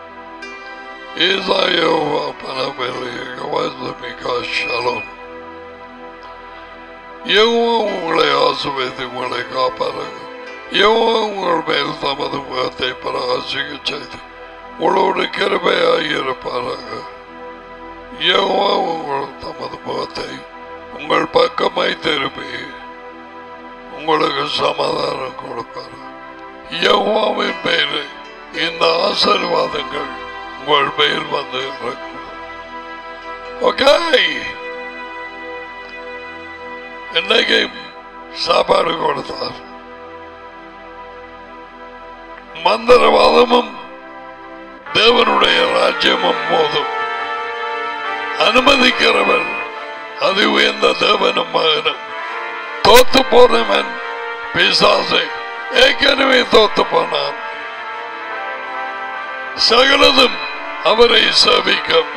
Speaker 1: Isa Yawa Panamelke Wazlamika Shalom. Jehovah உங்களை ஆசுவேதி உங்களை காப்பாராக யெகோவா உங்கள் மேல் தமது முகத்தை பிரகாசிக்க செய்து உங்களோடு கிருபையாய் இருப்பாராக யெகோவா உங்கள் தமது முகத்தை உங்கள் பக்கமாய் திருப்பி உங்களுக்கு சமாதானம் கொடுப்பார் யெகோவாவின் பேரு இந்த ஆசீர்வாதங்கள் உங்கள் மேல் வந்து இறக்கும் ஓகே இன்னைக்கு சாப்பாடு கொடுத்தார் மந்திரவாதமும் தேவனுடைய ராஜ்யமும் போதும் அனுமதிக்கிறவன் அது உயர்ந்த தேவனும் மகனும் தோத்து போனவன் பிசாசை ஏற்கனவே தோத்து போனான் சகலதும் அவரை சேவிக்கும்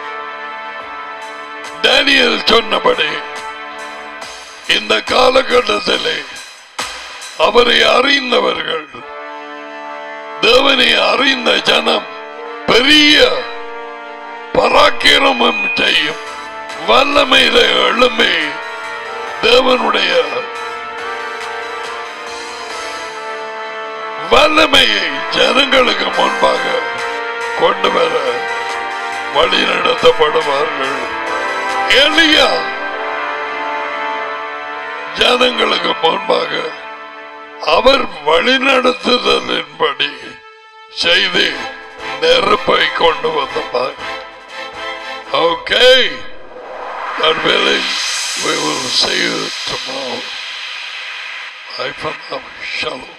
Speaker 1: டேனியல் சொன்னபடி இந்த காலகட்டத்திலே அவரை அறிந்தவர்கள் தேவனை அறிந்த ஜனம் பெரிய பராக்கிரமம் செய்யும் வல்லமையில எழுமே தேவனுடைய வல்லமையை ஜனங்களுக்கு முன்பாக கொண்டு வர வழி நடத்தப்படுவார்கள் எளியா ஜனங்களுக்கு முன்பாக அவர் வழிநடத்துதலின்படி செய்து நெருப்பை கொண்டு வந்தார் okay God willing, we will see you tomorrow. Bye for now. Shalom.